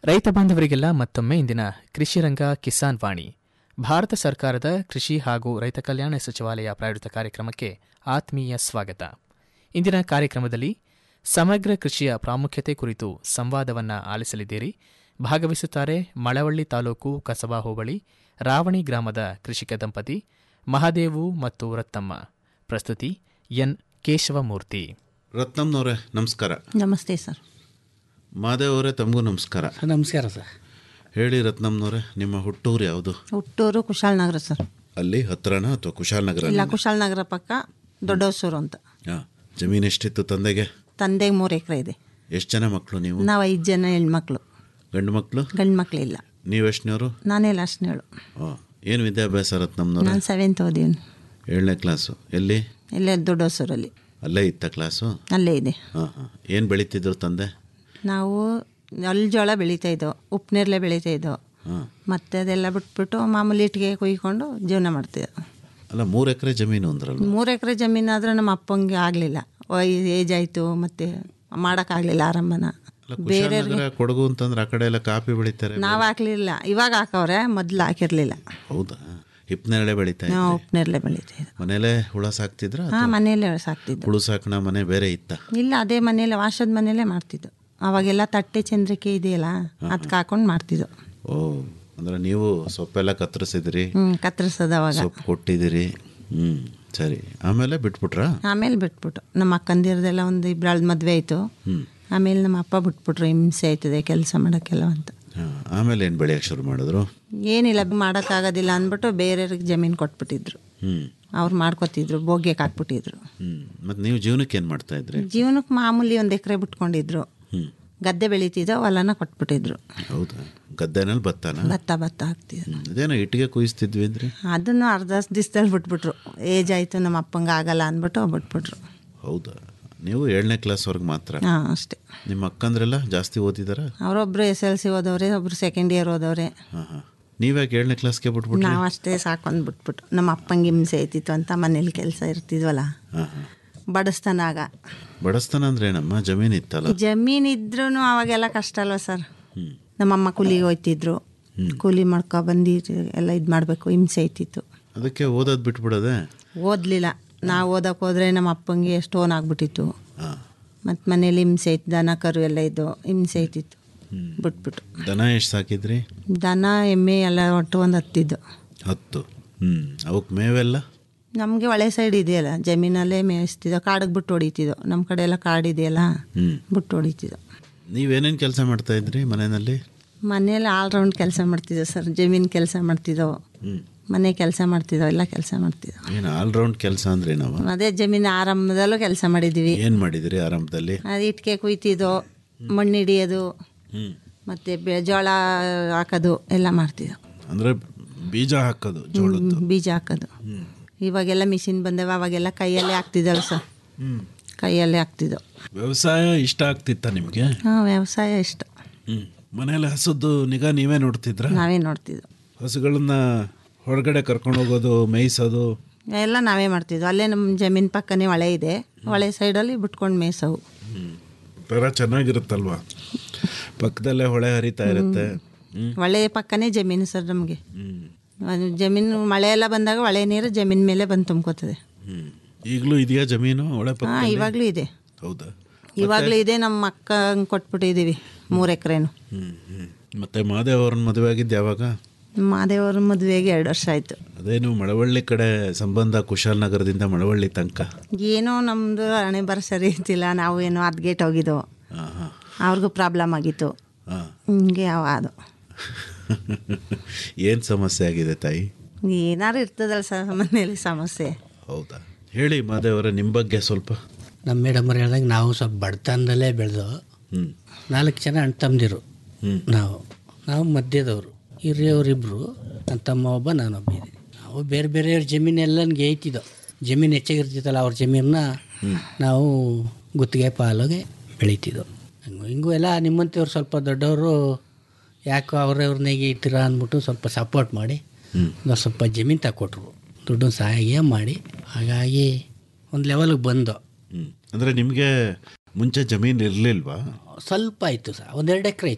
ರೈತ ಬಾಂಧವರಿಗೆಲ್ಲ ಮತ್ತೊಮ್ಮೆ ಇಂದಿನ ಕೃಷಿ ರಂಗ ಕಿಸಾನ್ ವಾಣಿ ಭಾರತ ಸರ್ಕಾರದ ಕೃಷಿ ಹಾಗೂ ರೈತ ಕಲ್ಯಾಣ ಸಚಿವಾಲಯ ಪ್ರಾಯೋಜಿತ ಕಾರ್ಯಕ್ರಮಕ್ಕೆ ಆತ್ಮೀಯ ಸ್ವಾಗತ ಇಂದಿನ ಕಾರ್ಯಕ್ರಮದಲ್ಲಿ ಸಮಗ್ರ ಕೃಷಿಯ ಪ್ರಾಮುಖ್ಯತೆ ಕುರಿತು ಸಂವಾದವನ್ನ ಆಲಿಸಲಿದ್ದೀರಿ ಭಾಗವಹಿಸುತ್ತಾರೆ ಮಳವಳ್ಳಿ ತಾಲೂಕು ಕಸಬಾ ಹೋಬಳಿ ರಾವಣಿ ಗ್ರಾಮದ ಕೃಷಿಕ ದಂಪತಿ ಮಹಾದೇವು ಮತ್ತು ರತ್ನಮ್ಮ ಪ್ರಸ್ತುತಿ ಎನ್ ಕೇಶವಮೂರ್ತಿ ರತ್ನಮ್ನವ್ರೆ ನಮಸ್ಕಾರ ನಮಸ್ತೆ ಸರ್ ಮಾದೇವ್ ಅವರೇ ತಮಗೂ ನಮಸ್ಕಾರ ನಮಸ್ಕಾರ ಸರ್ ಹೇಳಿ ರತ್ನಮ್ನವ್ರೆ ನಿಮ್ಮ ಹುಟ್ಟೂರು ಯಾವುದು ಹುಟ್ಟೂರು ಕುಶಾಲನಗರ ಸರ್ ಅಲ್ಲಿ ಹತ್ರನ ಅಥವಾ ಕುಶಾಲನಗರ ಇಲ್ಲ ಕುಶಾಲನಗರ ಪಕ್ಕ ದೊಡ್ಡಹೊಸೂರು ಅಂತ ಹಾಂ ಜಮೀನು ಎಷ್ಟಿತ್ತು ತಂದೆಗೆ ತಂದೆಗೆ ಮೂರು ಎಕರೆ ಇದೆ ಎಷ್ಟು ಜನ ಮಕ್ಕಳು ನೀವು ನಾವು ಐದು ಜನ ಹೆಣ್ಮಕ್ಳು ಗಂಡು ಮಕ್ಕಳು ಗಂಡು ಮಕ್ಕಳಿಲ್ಲ ನೀವು ಎಷ್ಟನೇವರು ನಾನೇ ಲಾಸ್ಟ್ನೇಳು ಹಾಂ ಏನು ವಿದ್ಯಾಭ್ಯಾಸ ರತ್ನಮ್ನವ್ರೆ ನಾನು ಸೆವೆಂತ್ ಓದೀನಿ ಏಳನೇ ಕ್ಲಾಸು ಎಲ್ಲಿ ಇಲ್ಲೇ ದೊಡ್ಡಹೊಸೂರಲ್ಲಿ ಅಲ್ಲೇ ಇತ್ತ ಕ್ಲಾಸು ಅಲ್ಲೇ ಇದೆ ಹಾಂ ಹಾಂ ಏನು ಬೆಳೀತಿದ್ರು ತಂದೆ ನಾವು ಅಲ್ಲಿ ಜೋಳ ಬೆಳೀತಾ ಇದ್ದೋ ಉಪ್ಪುನೇರ್ಲೆ ಬೆಳೀತಾ ಇದ್ದೋ ಹಾಂ ಮತ್ತೆ ಅದೆಲ್ಲ ಬಿಟ್ಬಿಟ್ಟು ಮಾಮೂಲಿ ಇಟ್ಟಿಗೆ ಕುಯ್ಕೊಂಡು ಜೀವನ ಮಾಡ್ತಿದ್ದೋ ಅಲ್ಲ ಮೂರು ಎಕರೆ ಜಮೀನು ಅಂದ್ರಲ್ಲ ಮೂರು ಎಕರೆ ಜಮೀನಾದ್ರೆ ನಮ್ಮ ಅಪ್ಪಂಗೆ ಆಗಲಿಲ್ಲ ಏಜ್ ಆಯಿತು ಮತ್ತು ಮಾಡೋಕ್ಕಾಗಲಿಲ್ಲ ಆರಂಭನ ಅಲ್ಲ ಕುಶಾಲನಗರ ಕೊಡಗು ಅಂತಂದ್ರೆ ಆ ಕಡೆ ಎಲ್ಲ ಕಾಫಿ ಬೆಳೀತಾರೆ ನಾವು ಹಾಕ್ಲಿಲ್ಲ ಇವಾಗ ಹಾಕವ್ರೆ ಮೊದಲು ಹಾಕಿರ್ಲಿಲ್ಲ ಹೌದಾ ಹಿಪ್ನೇರಳೆ ಬೆಳೀತಾ ನಾವು ಇದ್ರಿ ಉಪ್ಪುನೇರ್ಲೆ ಬೆಳೀತಾ ಇದ್ದೋ ಮನೇಲೆ ಹುಳ ಸಾಕ್ತಿದ್ರ ಹಾಂ ಮನೆಯಲ್ಲೇ ಸಾಕ್ತಿದ್ದು ಹುಳು ಸಾಕಣ ಮನೆ ಬೇರೆ ಇತ್ತ ಇಲ್ಲ ಅದೇ ಮನೇಲಿ ವಾಶದ ಮನೇಲೇ ಮಾಡ್ತಿದ್ದು ಅವಾಗೆಲ್ಲ ತಟ್ಟೆ ಚಂದ್ರಿಕೆ ಇದೆಯಲ್ಲ ಅದಕ್ಕೆ ಹಾಕೊಂಡು ಮಾಡ್ತಿದ್ದು ಓ ಅಂದ್ರೆ ನೀವು ಸೊಪ್ಪೆಲ್ಲ ಕತ್ತರಿಸಿದ್ರಿ ಹ್ಞೂ ಕತ್ತರಿಸೋದು ಅವಾಗ ಸೊಪ್ಪು ಕೊಟ್ಟಿದ್ದೀರಿ ಹ್ಮ್ ಸರಿ ಆಮೇಲೆ ಬಿಟ್ಬಿಟ್ರಾ ಆಮೇಲೆ ಬಿಟ್ಬಿಟ್ಟು ನಮ್ಮ ಅಕ್ಕಂದಿರದೆಲ್ಲ ಒಂದು ಇಬ್ಬರಾಳ್ದು ಮದುವೆ ಆಯಿತು ಆಮೇಲೆ ನಮ್ಮ ಅಪ್ಪ ಬಿಟ್ಬಿಟ್ರು ಹಿಂಸೆ ಆಯ್ತದೆ ಕೆಲಸ ಮಾಡೋಕ್ಕೆಲ್ಲ ಅಂತ ಹಾ, ಆಮೇಲೆ ಏನು ಬೆಳೆಯಕ್ಕೆ ಶುರು ಮಾಡಿದ್ರು ಏನಿಲ್ಲ ಮಾಡೋಕ್ಕಾಗೋದಿಲ್ಲ ಅಂದ್ಬಿಟ್ಟು ಬೇರೆಯವ್ರಿಗೆ ಜಮೀನು ಕೊಟ್ಬಿಟ್ಟಿದ್ರು ಹ್ಮ್ ಅವ್ರು ಮಾಡ್ಕೊತಿದ್ರು ಬೋಗ್ಯಕ್ಕೆ ಹಾಕ್ಬಿಟ್ಟಿದ್ರು ಹ್ಮ್ ಮತ್ತೆ ನೀವು ಜೀವನಕ್ಕೆ ಏನು ಮಾಡ್ತಾ ಇದ್ರಿ ಜೀವನಕ್ಕೆ ಮಾಮೂಲಿ ಒಂದು ಎಕರೆ ಬಿಟ್ಕೊಂಡಿದ್ರು ಹ್ಮ್ ಗದ್ದೆ ಬೆಳೀತಿದ್ದೋ ಹೊಲನ ಕೊಟ್ಬಿಟ್ಟಿದ್ರು ಹೌದಾ ಗದ್ದೆನಲ್ಲಿ ಭತ್ತನ ಭತ್ತ ಭತ್ತ ಹಾಕ್ತಿದ್ರು ಹ್ಮ್. ಅದೇನೋ ಇಟ್ಟಿಗೆ ಕುಯಿಸ್ತಿದ್ವಿ ಅಂದ್ರಿ ಅದನ್ನು ಅರ್ಧ ದಿವಸದಲ್ಲಿ ಬಿಟ್ಬಿಟ್ರು ಏಜ್ ಆಯಿತು ನಮ್ಮ ಅಪ್ಪಂಗೆ ಆಗಲ್ಲ ಅಂದ್ಬಿಟ್ಟು ಬಿಟ್ಬಿಟ್ರು ಹೌದಾ ನೀವು ಏಳನೇ ಕ್ಲಾಸ್ವರೆಗೆ ಮಾತ್ರ ಹಾಂ ಅಷ್ಟೇ ನಿಮ್ಮ ಅಕ್ಕಂದ್ರೆಲ್ಲ ಜಾಸ್ತಿ ಓದಿದಾರ ಅವರೊಬ್ಬರು ಎಸ್ ಎಲ್ ಸಿ ಓದವ್ರೆ ಒಬ್ರು ಸೆಕೆಂಡ್ ಇಯರ್ ಓದವ್ರೆ ಹಾಂ ಹಾಂ ನೀವ್ಯಾಕೆ ಏಳನೇ ಕ್ಲಾಸ್ಗೆ ಬಿಟ್ಬಿಟ್ರಿ ನಾವು ಅಷ್ಟೇ ಸಾಕೊಂಡು ಬಿಟ್ಬಿಟ್ಟು ನಮ್ಮ ಅಪ್ಪಂಗೆ ಹಿಂಸೆ ಆಯ್ತಿತ್ತು ಅಂತ ಮನೇಲಿ ಕೆಲಸ ಇರ್ತಿದ್ವಲ್ಲ ಹಾಂ ಹಾಂ ಬಡಿಸ್ತಾನಾಗ ಬಡಸ್ತಾನ ಅಂದ್ರೆ ಏನಮ್ಮ ಜಮೀನು ಇತ್ತಲ್ಲ ಜಮೀನು ಇದ್ರೂ ಅವಾಗೆಲ್ಲ ಕಷ್ಟ ಅಲ್ವ ಸರ್ ಹ್ಮ್ ನಮ್ಮಮ್ಮ ಕೂಲಿಗೆ ಹೋಯ್ತಿದ್ರು ಕೂಲಿ ಮಾಡ್ಕೊ ಬಂದು ಎಲ್ಲ ಇದು ಮಾಡಬೇಕು ಹಿಂಸೆ ಆಯ್ತಿತ್ತು ಅದಕ್ಕೆ ಓದೋದು ಬಿಟ್ಬಿಡೋದೆ ಓದಲಿಲ್ಲ ನಾವು ಓದಕ್ಕೆ ಹೋದ್ರೆ ನಮ್ಮ ಅಪ್ಪಂಗೆ ಸ್ಟೋನ್ ಆಗ್ಬಿಟ್ಟಿತ್ತು ಹಾಂ ಮತ್ತು ಮನೇಲಿ ಹಿಂಸೆ ಐತೆ ದನ ಕರು ಎಲ್ಲ ಇದ್ದು ಹಿಂಸೆ ಐತಿತ್ತು ಬಿಟ್ಬಿಟ್ಟು ದನ ಎಷ್ಟು ಸಾಕಿದ್ರಿ ದನ ಎಮ್ಮೆ ಎಲ್ಲ ಒಟ್ಟು ಒಂದು ಹತ್ತಿದ್ದು ಹತ್ತು ಹ್ಞೂ ಅವಕ್ಕೆ ಮೇವೆಲ್ಲ ನಮಗೆ ಒಳೆ ಸೈಡ್ ಇದೆಯಲ್ಲ ಜಮೀನಲ್ಲೇ ಮೇಯಿಸ್ತಿದ್ದೋ ಕಾಡಿಗೆ ಬಿಟ್ಟು ಹೊಡಿತಿದ್ದೋ ನಮ್ಮ ಕಡೆ ಎಲ್ಲ ಕಾಡು ಇದೆಯಲ್ಲ ಹ್ಞೂ ಬಿಟ್ಟು ಹೊಡಿತಿದ್ದೋ ನೀವೇನೇನು ಕೆಲಸ ಮಾಡ್ತಾ ಇದ್ರಿ ಮನೆಯಲ್ಲಿ ಮನೇಲಿ ಆಲ್ರೌಂಡ್ ಕೆಲಸ ಮಾಡ್ತಿದ್ದೋ ಸರ್ ಜಮೀನು ಕೆಲಸ ಮಾಡ್ತಿದ್ದೋ ಹ್ಞೂ ಮನೆ ಕೆಲಸ ಮಾಡ್ತಿದ್ದೋ ಎಲ್ಲ ಕೆಲಸ ಮಾಡ್ತಿದ್ದೋ ಏನು ಆಲ್ರೌಂಡ್ ಕೆಲಸ ಅಂದ್ರೆ ನಾವು ಅದೇ ಜಮೀನು ಆರಂಭದಲ್ಲೂ ಕೆಲಸ ಮಾಡಿದ್ದೀವಿ ಏನು ಮಾಡಿದ್ರಿ ಆರಂಭದಲ್ಲಿ ಅದು ಇಟ್ಕೆ ಕುಯ್ತಿದ್ದೋ ಮಣ್ಣು ಹಿಡಿಯೋದು ಹ್ಞೂ ಮತ್ತು ಬೆ ಜೋಳ ಹಾಕೋದು ಎಲ್ಲ ಮಾಡ್ತಿದ್ದೋ ಅಂದರೆ ಬೀಜ ಹಾಕೋದು ಜೋಳದ್ದು ಬೀಜ ಹಾಕೋದು ಇವಾಗೆಲ್ಲ ಮಿಷಿನ್ ಬಂದವ ಅವಾಗೆಲ್ಲ ಕೈಯಲ್ಲೇ ಹಾಕ್ತಿದ್ದಲ್ಲ ಸರ್ ಹ್ಞೂ ಕೈಯಲ್ಲೇ ಹಾಕ್ತಿದ್ದೋ ವ್ಯವಸಾಯ ಇಷ್ಟ ಆಗ್ತಿತ್ತ ನಿಮಗೆ ಹಾಂ ವ್ಯವಸಾಯ ಇಷ್ಟ ಹ್ಞೂ ಮನೇಲಿ ಹಸುದ್ದು ನಿಗಾ ನೀವೇ ನೋಡ್ತಿದ್ರ ನಾವೇ ನೋಡ್ತಿದ್ದೋ ಹಸುಗಳನ್ನ ಹೊರಗಡೆ ಕರ್ಕೊಂಡು ಹೋಗೋದು ಮೇಯಿಸೋದು ಎಲ್ಲ ನಾವೇ ಮಾಡ್ತಿದ್ವು ಅಲ್ಲೇ ನಮ್ಮ ಜಮೀನು ಪಕ್ಕನೇ ಹೊಳೆ ಇದೆ ಹೊಳೆ ಸೈಡಲ್ಲಿ ಬಿಟ್ಕೊಂಡು ಮೇಯ್ಸವು ಥರ ಚೆನ್ನಾಗಿರುತ್ತಲ್ವಾ ಪಕ್ಕದಲ್ಲೇ ಹೊಳೆ ಹರಿತಾ ಇರುತ್ತೆ ಹ್ಞೂ ಹೊಳೆ ಪಕ್ಕನೇ ಜಮೀನು ಸರ್ ನಮಗೆ ಹ್ಞೂ ಜಮೀನು ಮಳೆ ಎಲ್ಲ ಬಂದಾಗ ಹೊಳೆ ನೀರು ಜಮೀನು ಮೇಲೆ ಬಂದು ತುಂಬ್ಕೋತದೆ ಹ್ಞೂ ಈಗಲೂ ಇದೆಯಾ ಜಮೀನು ಹೊಳೆ ಪಕ್ಕ ಹಾಂ ಇವಾಗಲೂ ಇದೆ ಹೌದಾ ಇವಾಗಲೂ ಇದೆ ನಮ್ಮ ಅಕ್ಕಂಗೆ ಕೊಟ್ಬಿಟ್ಟಿದ್ದೀವಿ ಮೂರು ಎಕರೆನು ಹ್ಞೂ ಹ್ಞೂ ಮತ್ತೆ ಮಾದೇವ್ ಅವ್ರನ್ನ ಮದುವೆ ಆಗಿದ್ದು ಯಾವಾಗ ಮಾದೇವ್ರ ಮದುವೆಗೆ ಎರಡು ವರ್ಷ ಆಯಿತು ಅದೇನು ಮಳವಳ್ಳಿ ಕಡೆ ಸಂಬಂಧ ಕುಶಾಲನಗರದಿಂದ ಮಳವಳ್ಳಿ ತನಕ ಏನೋ ನಮ್ಮದು ಹಣೆ ಬರ ಸರಿ ಇರ್ತಿಲ್ಲ ನಾವು ಏನೋ ಅದ್ಗೇಟ್ ಹೋಗಿದ್ದೋ ಹಾಂ ಹಾಂ ಅವ್ರಿಗೂ ಪ್ರಾಬ್ಲಮ್ ಆಗಿತ್ತು ಹಾಂ ಹಿಂಗೆ ಅವ ಅದು ಏನು ಸಮಸ್ಯೆ ಆಗಿದೆ ತಾಯಿ ಏನಾರು ಇರ್ತದಲ್ಲ ಸರ್ ಮನೇಲಿ ಸಮಸ್ಯೆ ಹೌದಾ ಹೇಳಿ ಮಾದೇವರೇ ನಿಮ್ಮ ಬಗ್ಗೆ ಸ್ವಲ್ಪ ನಮ್ಮ ಮೇಡಮ್ ಅವ್ರು ಹೇಳ್ದಂಗೆ ನಾವು ಸ್ವಲ್ಪ ಬಡತನದಲ್ಲೇ ಬೆಳೆದು ಹ್ಞೂ ನಾಲ್ಕು ಜನ ಅಣ್ಣ ತಮ್ಮದಿರು ಹ್ಞೂ ನಾವು ನಾವು ಮಧ್ಯದವರು ಹಿರಿಯವರಿಬ್ಬರು ನನ್ನ ತಮ್ಮ ಒಬ್ಬ ನಾನೊಬ್ಬ ಇದ್ದೀನಿ ನಾವು ಬೇರೆ ಬೇರೆಯವ್ರ ಜಮೀನೆಲ್ಲ ನನಗೆ ಐತಿದ್ದೋ ಜಮೀನು ಹೆಚ್ಚಾಗಿರ್ತಿತ್ತಲ್ಲ ಅವ್ರ ಜಮೀನನ್ನ ನಾವು ಗುತ್ತಿಗೆ ಪಾಲುಗೆ ಬೆಳೀತಿದ್ದೋ ಹಂಗೂ ಹಿಂಗೂ ಎಲ್ಲ ನಿಮ್ಮಂಥವ್ರು ಸ್ವಲ್ಪ ದೊಡ್ಡವರು ಯಾಕೋ ಅವ್ರವ್ರನ್ನೇಗೆ ಇರ್ತೀರ ಅಂದ್ಬಿಟ್ಟು ಸ್ವಲ್ಪ ಸಪೋರ್ಟ್ ಮಾಡಿ ಒಂದು ಸ್ವಲ್ಪ ಜಮೀನು ತಗೊಟ್ರು ದುಡ್ಡು ಸಹಾಯ ಮಾಡಿ ಹಾಗಾಗಿ ಒಂದು ಲೆವೆಲ್ಗೆ ಬಂದು ಹ್ಞೂ ಅಂದರೆ ನಿಮಗೆ ಮುಂಚೆ ಜಮೀನು ಇರಲಿಲ್ವಾ ಸ್ವಲ್ಪ ಇತ್ತು ಸರ್ ಒಂದೆರಡು ಎಕರೆ ಇತ್ತು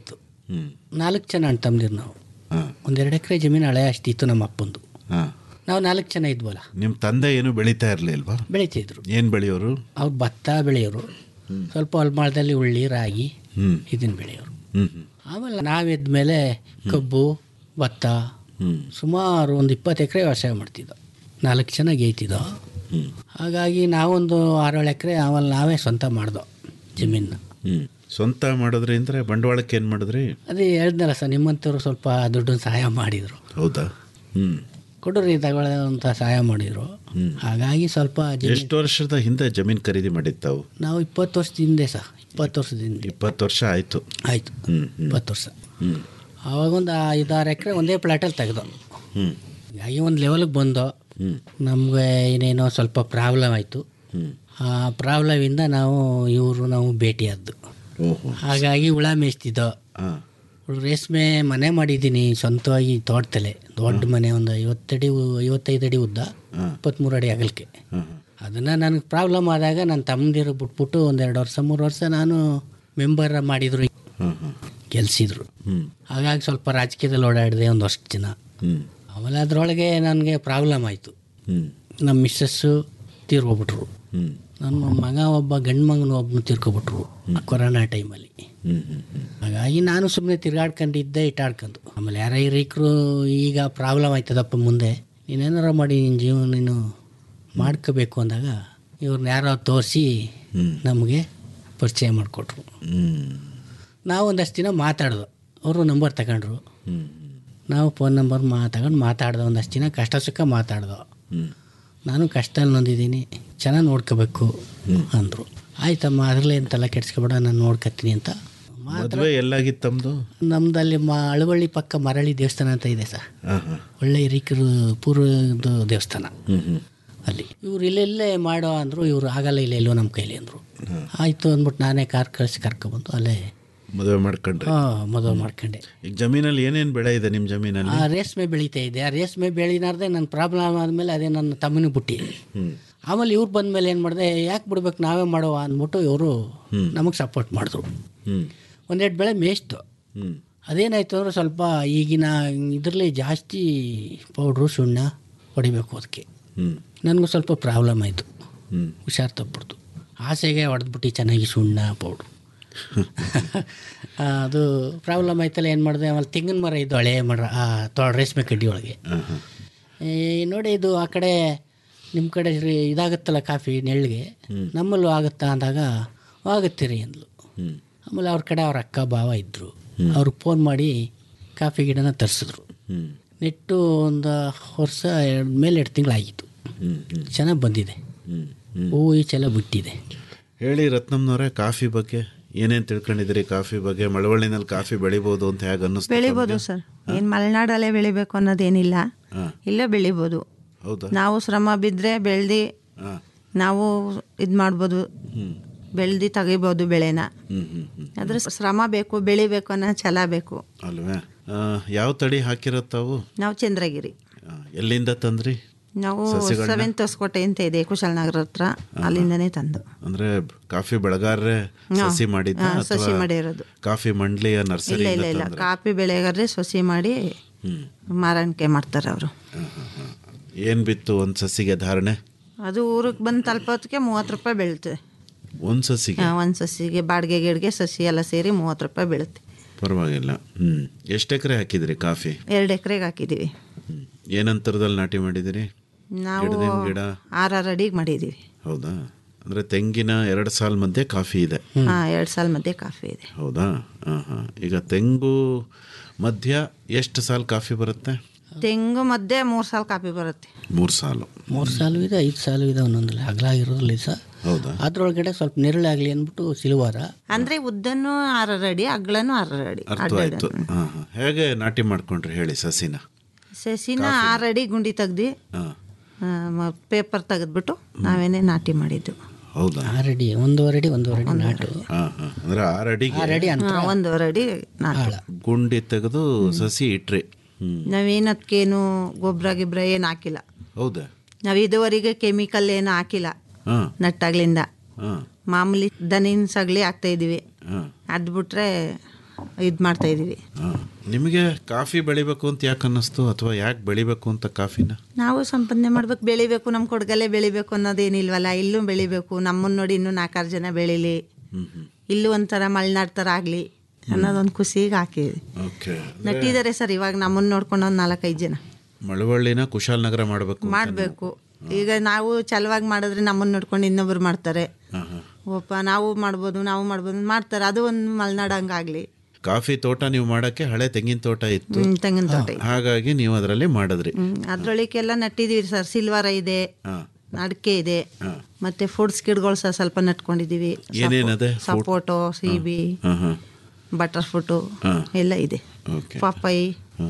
ಹ್ಮ್ ನಾಲ್ಕು ಜನ ಅಣ್ಣ ತಮ್ಮದಿರು ನಾವು ಹಾಂ ಒಂದೆರಡು ಎಕರೆ ಜಮೀನು ಹಳೆ ಅಷ್ಟಿತ್ತು ನಮ್ಮ ಅಪ್ಪಂದು ಹಾಂ ನಾವು ನಾಲ್ಕು ಜನ ಇದ್ವಲ್ಲ ನಿಮ್ಮ ತಂದೆ ಏನು ಬೆಳೀತಾ ಇರಲಿಲ್ವಾ ಬೆಳಿತಿದ್ರು ಏನು ಬೆಳೆಯೋರು ಅವ್ರು ಭತ್ತ ಬೆಳೆಯೋರು ಸ್ವಲ್ಪ ಹೊಲ್ಮಾಳದಲ್ಲಿ ಉಳ್ಳಿ ರಾಗಿ ಹ್ಞೂ ಇದನ್ನು ಬೆಳೆಯೋರು ಹ್ಞೂ ಹ್ಞೂ ಆಮೇಲೆ ನಾವೆದ್ದ ಮೇಲೆ ಕಬ್ಬು ಭತ್ತ ಹ್ಞೂ ಸುಮಾರು ಒಂದು ಇಪ್ಪತ್ತು ಎಕರೆ ವ್ಯವಸಾಯ ಮಾಡ್ತಿದ್ದೋ ನಾಲ್ಕು ಜನ ಗೇಯ್ತಿದ್ದೋ ಹ್ಞೂ ಹಾಗಾಗಿ ನಾವೊಂದು ಆರೇಳು ಎಕರೆ ಆಮೇಲೆ ನಾವೇ ಸ್ವಂತ ಮಾಡ್ದೋ ಜಮೀನು ಹ್ಞೂ ಸ್ವಂತ ಮಾಡಿದ್ರಿ ಅಂದರೆ ಬಂಡವಾಳಕ್ಕೆ ಏನು ಮಾಡಿದ್ರಿ ಅದೇ ಹೇಳ್ದಲ್ಲ ಸರ್ ನಿಮ್ಮಂಥವ್ರು ಸ್ವಲ್ಪ ದುಡ್ಡನ್ನು ಸಹಾಯ ಮಾಡಿದರು ಹೌದಾ ಹ್ಞೂ ಕೊಡೋರಿ ತಗೊಳ್ಳೋಂಥ ಸಹಾಯ ಮಾಡಿದರು ಹಾಗಾಗಿ ಸ್ವಲ್ಪ ಜಮೀನು ಎಷ್ಟು ವರ್ಷದ ಹಿಂದೆ ಜಮೀನು ಖರೀದಿ ಮಾಡಿದ್ದಾವು ನಾವು ಇಪ್ಪತ್ತು ವರ್ಷದ ಹಿಂದೆ ಸಹ ಇಪ್ಪತ್ತು ವರ್ಷದ ಹಿಂದೆ ಇಪ್ಪತ್ತು ವರ್ಷ ಆಯಿತು ಆಯಿತು ಹ್ಞೂ ಹ್ಞೂ ಇಪ್ಪತ್ತು ವರ್ಷ ಹ್ಞೂ ಆವಾಗೊಂದು ಐದಾರು ಎಕರೆ ಒಂದೇ ಪ್ಲಾಟಲ್ಲಿ ತೆಗೆದು ಹ್ಞೂ ಹಾಗಾಗಿ ಒಂದು ಲೆವೆಲ್ಗೆ ಬಂದು ಹ್ಞೂ ನಮಗೆ ಏನೇನೋ ಸ್ವಲ್ಪ ಪ್ರಾಬ್ಲಮ್ ಆಯಿತು ಹ್ಞೂ ಆ ಪ್ರಾಬ್ಲಮಿಂದ ನಾವು ಇವರು ನಾವು ಭೇಟಿಯಾದ್ದು ಓಹೋ ಹಾಗಾಗಿ ಹುಳ ಮೇಯ್ತಿದ್ದೋ ಹಾಂ ರೇಷ್ಮೆ ಮನೆ ಮಾಡಿದ್ದೀನಿ ಸ್ವಂತವಾಗಿ ತೋಟದಲ್ಲೇ ದೊಡ್ಡ ಮನೆ ಒಂದು ಐವತ್ತಡಿ ಉ- ಐವತ್ತೈದು ಅಡಿ ಉದ್ದ ಇಪ್ಪತ್ತ್ಮೂರು ಅಡಿ ಅಗಲಕ್ಕೆ ಹಾಂ ಅದನ್ನು ನನಗೆ ಪ್ರಾಬ್ಲಮ್ ಆದಾಗ ನನ್ನ ತಮ್ಮದಿರು ಬಿಟ್ಬಿಟ್ಟು ಒಂದೆರಡು ವರ್ಷ ಮೂರು ವರ್ಷ ನಾನು ಮೆಂಬರ್ ಮಾಡಿದರು ಹಾಂ ಹಾಂ ಗೆಲ್ಸಿದ್ರು ಹ್ಞೂ ಹಾಗಾಗಿ ಸ್ವಲ್ಪ ರಾಜಕೀಯದಲ್ಲಿ ಓಡಾಡಿದೆ ಒಂದಷ್ಟು ಜನ ಹ್ಞೂ ಆಮೇಲೆ ಅದರೊಳಗೆ ನನಗೆ ಪ್ರಾಬ್ಲಮ್ ಆಯಿತು ಹ್ಞೂ ನಮ್ಮ ಮಿಸ್ಸಸ್ಸು ತೀರ್ಕೊಬಿಟ್ರು ಹ್ಞೂ ನನ್ನ ಮಗ ಒಬ್ಬ ಗಂಡು ಮಗನ ಒಬ್ಬನು ತೀರ್ಕೊಬಿಟ್ರು ಆ ಕೊರೋನಾ ಟೈಮಲ್ಲಿ ಹ್ಞೂ ಹ್ಞೂ ಹ್ಞೂ ಹಾಗಾಗಿ ನಾನು ಸುಮ್ಮನೆ ತಿರ್ಗಾಡ್ಕೊಂಡಿದ್ದೆ ಇಟ್ಟಾಡ್ಕೊಂಡು ಆಮೇಲೆ ಯಾರ ಹಿರೀಕರು ಈಗ ಪ್ರಾಬ್ಲಮ್ ಆಯ್ತದಪ್ಪ ಮುಂದೆ ನೀನೇನಾರ ಮಾಡಿ ನಿನ್ನ ಜೀವನ ನೀನು ಮಾಡ್ಕೋಬೇಕು ಅಂದಾಗ ಇವ್ರನ್ನ ಯಾರೋ ತೋರಿಸಿ ಹ್ಞೂ ನಮಗೆ ಪರಿಚಯ ಮಾಡಿಕೊಟ್ರು ಹ್ಞೂ ನಾವು ಒಂದಷ್ಟು ದಿನ ಮಾತಾಡ್ದು ಅವರು ನಂಬರ್ ತಗೊಂಡ್ರು ಹ್ಞೂ ನಾವು ಫೋನ್ ನಂಬರ್ ಮಾತಾಕೊಂಡು ಮಾತಾಡ್ದೆ ಒಂದಷ್ಟು ದಿನ ಕಷ್ಟ ಸುಖ ಮಾತಾಡ್ದು ಹ್ಞೂ ನಾನು ಕಷ್ಟದಲ್ಲಿ ನೊಂದಿದ್ದೀನಿ ಚೆನ್ನಾಗಿ ನೋಡ್ಕೋಬೇಕು ಅಂದರು ಆಯ್ತಮ್ಮ ಅದರಲ್ಲೇ ಎಂತೆಲ್ಲ ಕೆಡ್ಸ್ಕೊಬೇಡ ನಾನು ನೋಡ್ಕೊತೀನಿ ಅಂತ ಮದುವೆ ಎಲ್ಲಾಗಿತ್ತು ತಮ್ಮದು ನಮ್ಮದಲ್ಲಿ ಮ ಅಳವಳ್ಳಿ ಪಕ್ಕ ಮರಳಿ ದೇವಸ್ಥಾನ ಅಂತ ಇದೆ ಸರ್ ಹಾಂ ಹಾಂ ಒಳ್ಳೆ ಹಿರೀಕರು ಪೂರ್ವದ ದೇವಸ್ಥಾನ ಹ್ಞೂ ಹ್ಞೂ ಅಲ್ಲಿ ಇವ್ರು ಇಲ್ಲೆಲ್ಲೇ ಮಾಡೋ ಅಂದರು ಇವರು ಆಗಲ್ಲ ಇಲ್ಲ ಎಲ್ಲೋ ನಮ್ಮ ಕೈಲಿ ಅಂದರು ಆಯಿತು ಅಂದ್ಬಿಟ್ಟು ನಾನೇ ಕಾರ್ ಕಳಿಸಿ ಕರ್ಕೊಬಂದು ಅಲ್ಲೇ ಮದುವೆ ಮಾಡ್ಕೊಂಡ್ರಿ ಮದುವೆ ಮಾಡ್ಕೊಂಡೆ ಈಗ ಜಮೀನಲ್ಲಿ ಏನೇನು ಬೆಳೆ ಇದೆ ನಿಮ್ಮ ಜಮೀನಲ್ಲಿ ಆ ರೇಷ್ಮೆ ಬೆಳೀತಾ ಇದೆ ಆ ರೇಷ್ಮೆ ಬೆಳಿನಾರ್ದೆ ನನ್ನ ಪ್ರಾಬ್ಲಮ್ ಆದಮೇಲೆ ಅದೇ ನನ್ನ ತಮ್ಮನಿಗೆ ಬಿಟ್ಟು ಹ್ಞೂ ಆಮೇಲೆ ಇವ್ರು ಬಂದಮೇಲೆ ಏನು ಮಾಡಿದೆ ಯಾಕೆ ಬಿಡ್ಬೇಕು ನಾವೇ ಮಾಡುವ ಅಂದ್ಬಿಟ್ಟು ಇವರು ನಮಗೆ ಸಪೋರ್ಟ್ ಮಾಡಿದ್ರು ಹ್ಞೂ ಒಂದೆರಡು ಬೆಳೆ ಮೇಯ್ತು ಹ್ಞೂ ಅದೇನಾಯ್ತು ಅಂದರೆ ಸ್ವಲ್ಪ ಈಗಿನ ಇದರಲ್ಲಿ ಜಾಸ್ತಿ ಪೌಡ್ರು ಸುಣ್ಣ ಹೊಡಿಬೇಕು ಅದಕ್ಕೆ ಹ್ಞೂ ನನಗೂ ಸ್ವಲ್ಪ ಪ್ರಾಬ್ಲಮ್ ಆಯಿತು ಹ್ಞೂ ಹುಷಾರು ತಪ್ಪಿಡ್ತು ಆಸೆಗೆ ಹೊಡೆದ್ಬಿಟ್ಟು ಚೆನ್ನಾಗಿ ಸುಣ್ಣ ಪೌಡ್ರು ಅದು ಪ್ರಾಬ್ಲಮ್ ಆಯ್ತಲ್ಲ ಏನು ಮಾಡಿದೆ ಆಮೇಲೆ ತೆಂಗಿನ ಮರ ಇದ್ದು ಹಳೆ ಮರ ಆ ತೊ ರೇಷ್ಮೆ ಕಡ್ಡಿ ಒಳಗೆ ಹಾಂ ಹಾಂ ಏ, ನೋಡಿ ಇದು ಆ ಕಡೆ ನಿಮ್ಮ ಕಡೆ ರೀ- ಇದಾಗುತ್ತಲ್ಲ ಕಾಫಿ ನೆಳ್ಳಿಗೆ ನಮ್ಮಲ್ಲೂ ಆಗುತ್ತಾ ಅಂದಾಗ ಆಗುತ್ತೆ ರೀ ಅಂದ್ಲು ಹ್ಞೂ ಆಮೇಲೆ ಅವ್ರ ಕಡೆ ಅವ್ರ ಅಕ್ಕ ಭಾವ ಇದ್ದರು ಅವ್ರಿಗೆ ಫೋನ್ ಮಾಡಿ ಕಾಫಿ ಗಿಡನ ತರಿಸಿದ್ರು ಹ್ಞೂ ನೆಟ್ಟು ಒಂದು ವರ್ಷ ಎರಡು ಮೇಲೆ ಎರಡು ತಿಂಗಳಾಗಿತ್ತು ಹ್ಞೂ ಹ್ಞೂ ಚೆನ್ನಾಗಿ ಬಂದಿದೆ ಹ್ಞೂ ಹ್ಞೂ ಹೂವು ಈಚೆಲ್ಲ ಬಿಟ್ಟಿದೆ ಹೇಳಿ ರತ್ನಮ್ನವರೇ ಕಾಫಿ ಬಗ್ಗೆ ಏನೇನು ತಿಳ್ಕೊಂಡಿದ್ದೀರಿ ಕಾಫಿ ಬಗ್ಗೆ ಮಳವಳ್ಳಿನಲ್ಲಿ ಕಾಫಿ ಬೆಳಿಬೋದು ಅಂತ ಹೇಗೆ ಅನ್ನಿಸ್ತು ಬೆಳಿಬೋದು ಸರ್ ಏನು ಮಲೆನಾಡಲ್ಲೇ ಬೆಳಿಬೇಕು ಅನ್ನೋದೇನಿಲ್ಲ ಹಾಂ ಇಲ್ಲೇ ಬೆಳಿಬೋದು ಹೌದಾ ನಾವು ಶ್ರಮ ಬಿದ್ದರೆ ಬೆಳೆದು ಹಾಂ ನಾವು ಇದು ಮಾಡ್ಬೋದು ಹ್ಞೂ ಬೆಳೆದು ತೆಗಿಬೋದು ಬೆಳೆನ ಹ್ಞೂ ಹ್ಞೂ ಹ್ಞೂ ಅದ್ರ ಶ್ರಮ ಬೇಕು ಬೆಳಿಬೇಕು ಅನ್ನೋ ಛಲ ಬೇಕು ಅಲ್ವೇ ಆ, ಯಾವ ತಳಿ ಹಾಕಿರೋದು ತಾವು ನಾವು ಚಂದ್ರಗಿರಿ ಆ, ಎಲ್ಲಿಂದ ತಂದ್ರಿ ನಾವು ಸಸಿಗಳ್ನ? ಸೆವೆಂತ್ ಹೊಸಕೋಟೆ ಅಂತ ಇದೆ ಕುಶಾಲನಗರ ಹತ್ರ ಅಲ್ಲಿಂದನೇ ತಂದು ಅಂದ್ರೆ ಕಾಫಿ ಬೆಳೆಗಾರರೇ ಸಸಿ ಮಾಡಿದ್ದ ಹಾ, ಸಸಿ ಅಥವಾ ಮಾಡಿರೋದು ಕಾಫಿ ಮಂಡ್ಲಿಯ ನರ್ಸರಿ ಇಲ್ಲ ಇಲ್ಲ ಇಲ್ಲ ಕಾಫಿ ಬೆಳೆಗಾರರೆ ಸಸಿ ಮಾಡಿ ಮಾರಾಣಿಕೆ ಮಾಡ್ತಾರೆ ಅವರು ಏನ್ ಬಿತ್ತು ಒಂದ್ ಸಸಿಗೆ ಧಾರಣೆ ಅದು ಊರಿಗೆ ಬಂದು ತಲುಪೋದಕ್ಕೆ ಮೂವತ್ತು ರೂಪಾಯಿ ಬೀಳ್ತದೆ ಒಂದ್ ಸಸಿಗೆ ಒಂದು ಸಸಿಗೆ ಬಾಡಿಗೆ ಗಿಡ್ಗೆ ಸಸಿ ಎಲ್ಲ ಸೇರಿ ಮೂವತ್ತು ರೂಪಾಯಿ ಬೀಳುತ್ತೆ ಪರವಾಗಿಲ್ಲ ಹ್ಮ್ ಎಷ್ಟು ಎಕರೆ ಹಾಕಿದಿರಿ ಕಾಫಿ ಎರಡು ಎಕರೆಗೆ ಹಾಕಿದ್ದೀವಿ ಹ್ಮ್ ಏನಂತರದಲ್ಲಿ ನಾಟಿ ಮಾಡಿದಿರಿ ನಾವು ಗಿಡದಿನ ಗಿಡ ಆರಾರು ಅಡಿಗೆ ಮಾಡಿದ್ದೀವಿ ಹೌದಾ ಅಂದ್ರೆ ತೆಂಗಿನ ಎರಡು ಸಾಲ್ ಮಧ್ಯೆ ಕಾಫಿ ಇದೆ ಹಾಂ ಎರಡು ಸಾಲ ಮಧ್ಯೆ ಕಾಫಿ ಇದೆ ಹೌದಾ ಹಾಂ ಹಾಂ ಈಗ ತೆಂಗು ಮಧ್ಯ ಎಷ್ಟು ಸಾಲ್ ಕಾಫಿ ಬರುತ್ತೆ ತೆಂಗು ಮಧ್ಯೆ ಮೂರು ಸಾಲ ಕಾಫಿ ಬರುತ್ತೆ ಮೂರು ಸಾಲು ಮೂರು ಸಾಲು ಇದೆ ಐದು ಸಾಲು ಇದೆ ಒಂದೊಂದಲ್ಲಿ ಅಗಲಾಗಿರೋದ್ರಲ್ಲಿ ಸಹ ಹೌದಾ ಅದ್ರೊಳಗಡೆ ಸ್ವಲ್ಪ ನೆರಳಾಗಲಿ ಅಂದ್ಬಿಟ್ಟು ಸಿಲುವಾರ ಅಂದರೆ ಉದ್ದನೂ ಆರಾರು ಅಡಿ ಅಗ್ಲನೂ ಆರಾರು ಅಡಿ ಅರ್ಥ ಆಯ್ತು ಹಾಂ ಹಾಂ ಹೇಗೆ ನಾಟಿ ಮಾಡ್ಕೊಂಡ್ರಿ ಹೇಳಿ ಸಸಿನ ಸಸಿನ ಆರು ಅಡಿ ಗುಂಡಿ ತೆಗ್ದು ಹಾಂ ಪೇಪರ್ ತೆಗೆದ್ಬಿಟ್ಟು ನಾವೇನೇ ನಾಟಿ ಮಾಡಿದ್ದು ಹೌದಾ ಆರಡಿ ಒಂದೂವರೆ ಅಡಿ ಒಂದೂವರೆ ಅಡಿ ನಾಟು ಹಾಂ ಹಾಂ ಅಂದ್ರೆ ಆರು ಅಡಿಗೆ ಆರಡಿ ಅಂತ ಹಾಂ ಒಂದೂವರೆ ಅಡಿ ನಾಟಿ ಗುಂಡಿ ತೆಗೆದು ಸಸಿ ಇಟ್ರಿ ಹ್ಮ್ ನಾವೇನು ಅದಕ್ಕೇನು ಗೊಬ್ಬರ ಗಿಬ್ರ ಏನು ಹಾಕಿಲ್ಲ ಹೌದಾ ನಾವು ಇದುವರೆಗೆ ಕೆಮಿಕಲ್ ಏನು ಹಾಕಿಲ್ಲ ಹಾಂ ನಟ್ಟಾಗ್ಲಿಂದ ಹಾಂ ಮಾಮೂಲಿ ದನಿನ ಸಗಳಿ ಹಾಕ್ತಾ ಇದೀವಿ ಹಾಂ ಅದು ಬಿಟ್ರೆ ಇದು ಮಾಡ್ತಾ ಇದ್ದೀವಿ ಹಾ. ನಿಮಗೆ ಕಾಫಿ ಬೆಳಿಬೇಕು ಅಂತ ಯಾಕೆ ಅನ್ನಿಸ್ತು ಅಥವಾ ಯಾಕೆ ಬೆಳಿಬೇಕು ಅಂತ ಕಾಫಿನ ನಾವು ಸಂಪಾದನೆ ಮಾಡ್ಬೇಕು ಬೆಳಿಬೇಕು ನಮ್ಮ ಕೊಡಗಲ್ಲೇ ಬೆಳಿಬೇಕು ಅನ್ನೋದೇನಿಲ್ವಲ್ಲ ಇಲ್ಲೂ ಬೆಳಿಬೇಕು ನಮ್ಮನ್ನು ನೋಡಿ ಇನ್ನೂ ನಾಲ್ಕಾರು ಜನ ಬೆಳೀಲಿ ಇಲ್ಲೂ ಒಂಥರ ಮಲೆನಾಡು ಥರ ಆಗಲಿ ಅನ್ನೋದೊಂದು ಖುಷಿಗೆ ಹಾಕಿದ್ವಿ ಓಕೆ ನಟ್ಟಿದ್ದಾರೆ ಸರ್ ಇವಾಗ ನಮ್ಮನ್ನು ನೋಡ್ಕೊಂಡು ಒಂದು ನಾಲ್ಕೈದು ಜನ ಮಳವಳ್ಳಿನ ಕುಶಾಲನಗರ ಮಾಡಬೇಕು ಮಾಡಬೇಕು ಈಗ ನಾವು ಚಲವಾಗಿ ಮಾಡಿದ್ರೆ ನಮ್ಮನ್ನು ನೋಡ್ಕೊಂಡು ಇನ್ನೊಬ್ರು ಮಾಡ್ತಾರೆ ಒಪ್ಪ ನಾವು ಮಾಡ್ಬೋದು ನಾವು ಮಾಡ್ಬೋದು ಮಾಡ್ತಾರೆ ಅದು ಒಂದು ಮಲೆನಾಡು ಹಂಗಾಗಲಿ ಕಾಫಿ ತೋಟ ನೀವು ಮಾಡಕ್ಕೆ ಹಳೆ ತೆಂಗಿನ ತೋಟ ಇತ್ತು ತೆಂಗಿನ ತೋಟ ಹಾಗಾಗಿ ನೀವು ಅದರಲ್ಲಿ ಮಾಡಿದ್ರಿ ಅದ್ರೊಳಗೆಲ್ಲ ನಟ್ಟಿದೀವಿ ಸರ್ ಸಿಲ್ವರ ಇದೆ ಹಾ. ಅಡಿಕೆ ಇದೆ ಮತ್ತೆ ಫ್ರೂಟ್ಸ್ ಗಿಡಗಳು ಸಹ ಸ್ವಲ್ಪ ನಟ್ಕೊಂಡಿದೀವಿ ಏನೇನದೆ ಸಪೋಟೊ ಸೀಬಿ ಹಾ ಹಾ ಬಟರ್ ಫ್ರೂಟು ಎಲ್ಲ ಇದೆ ಓಕೆ ಪಪ್ಪಾಯಿ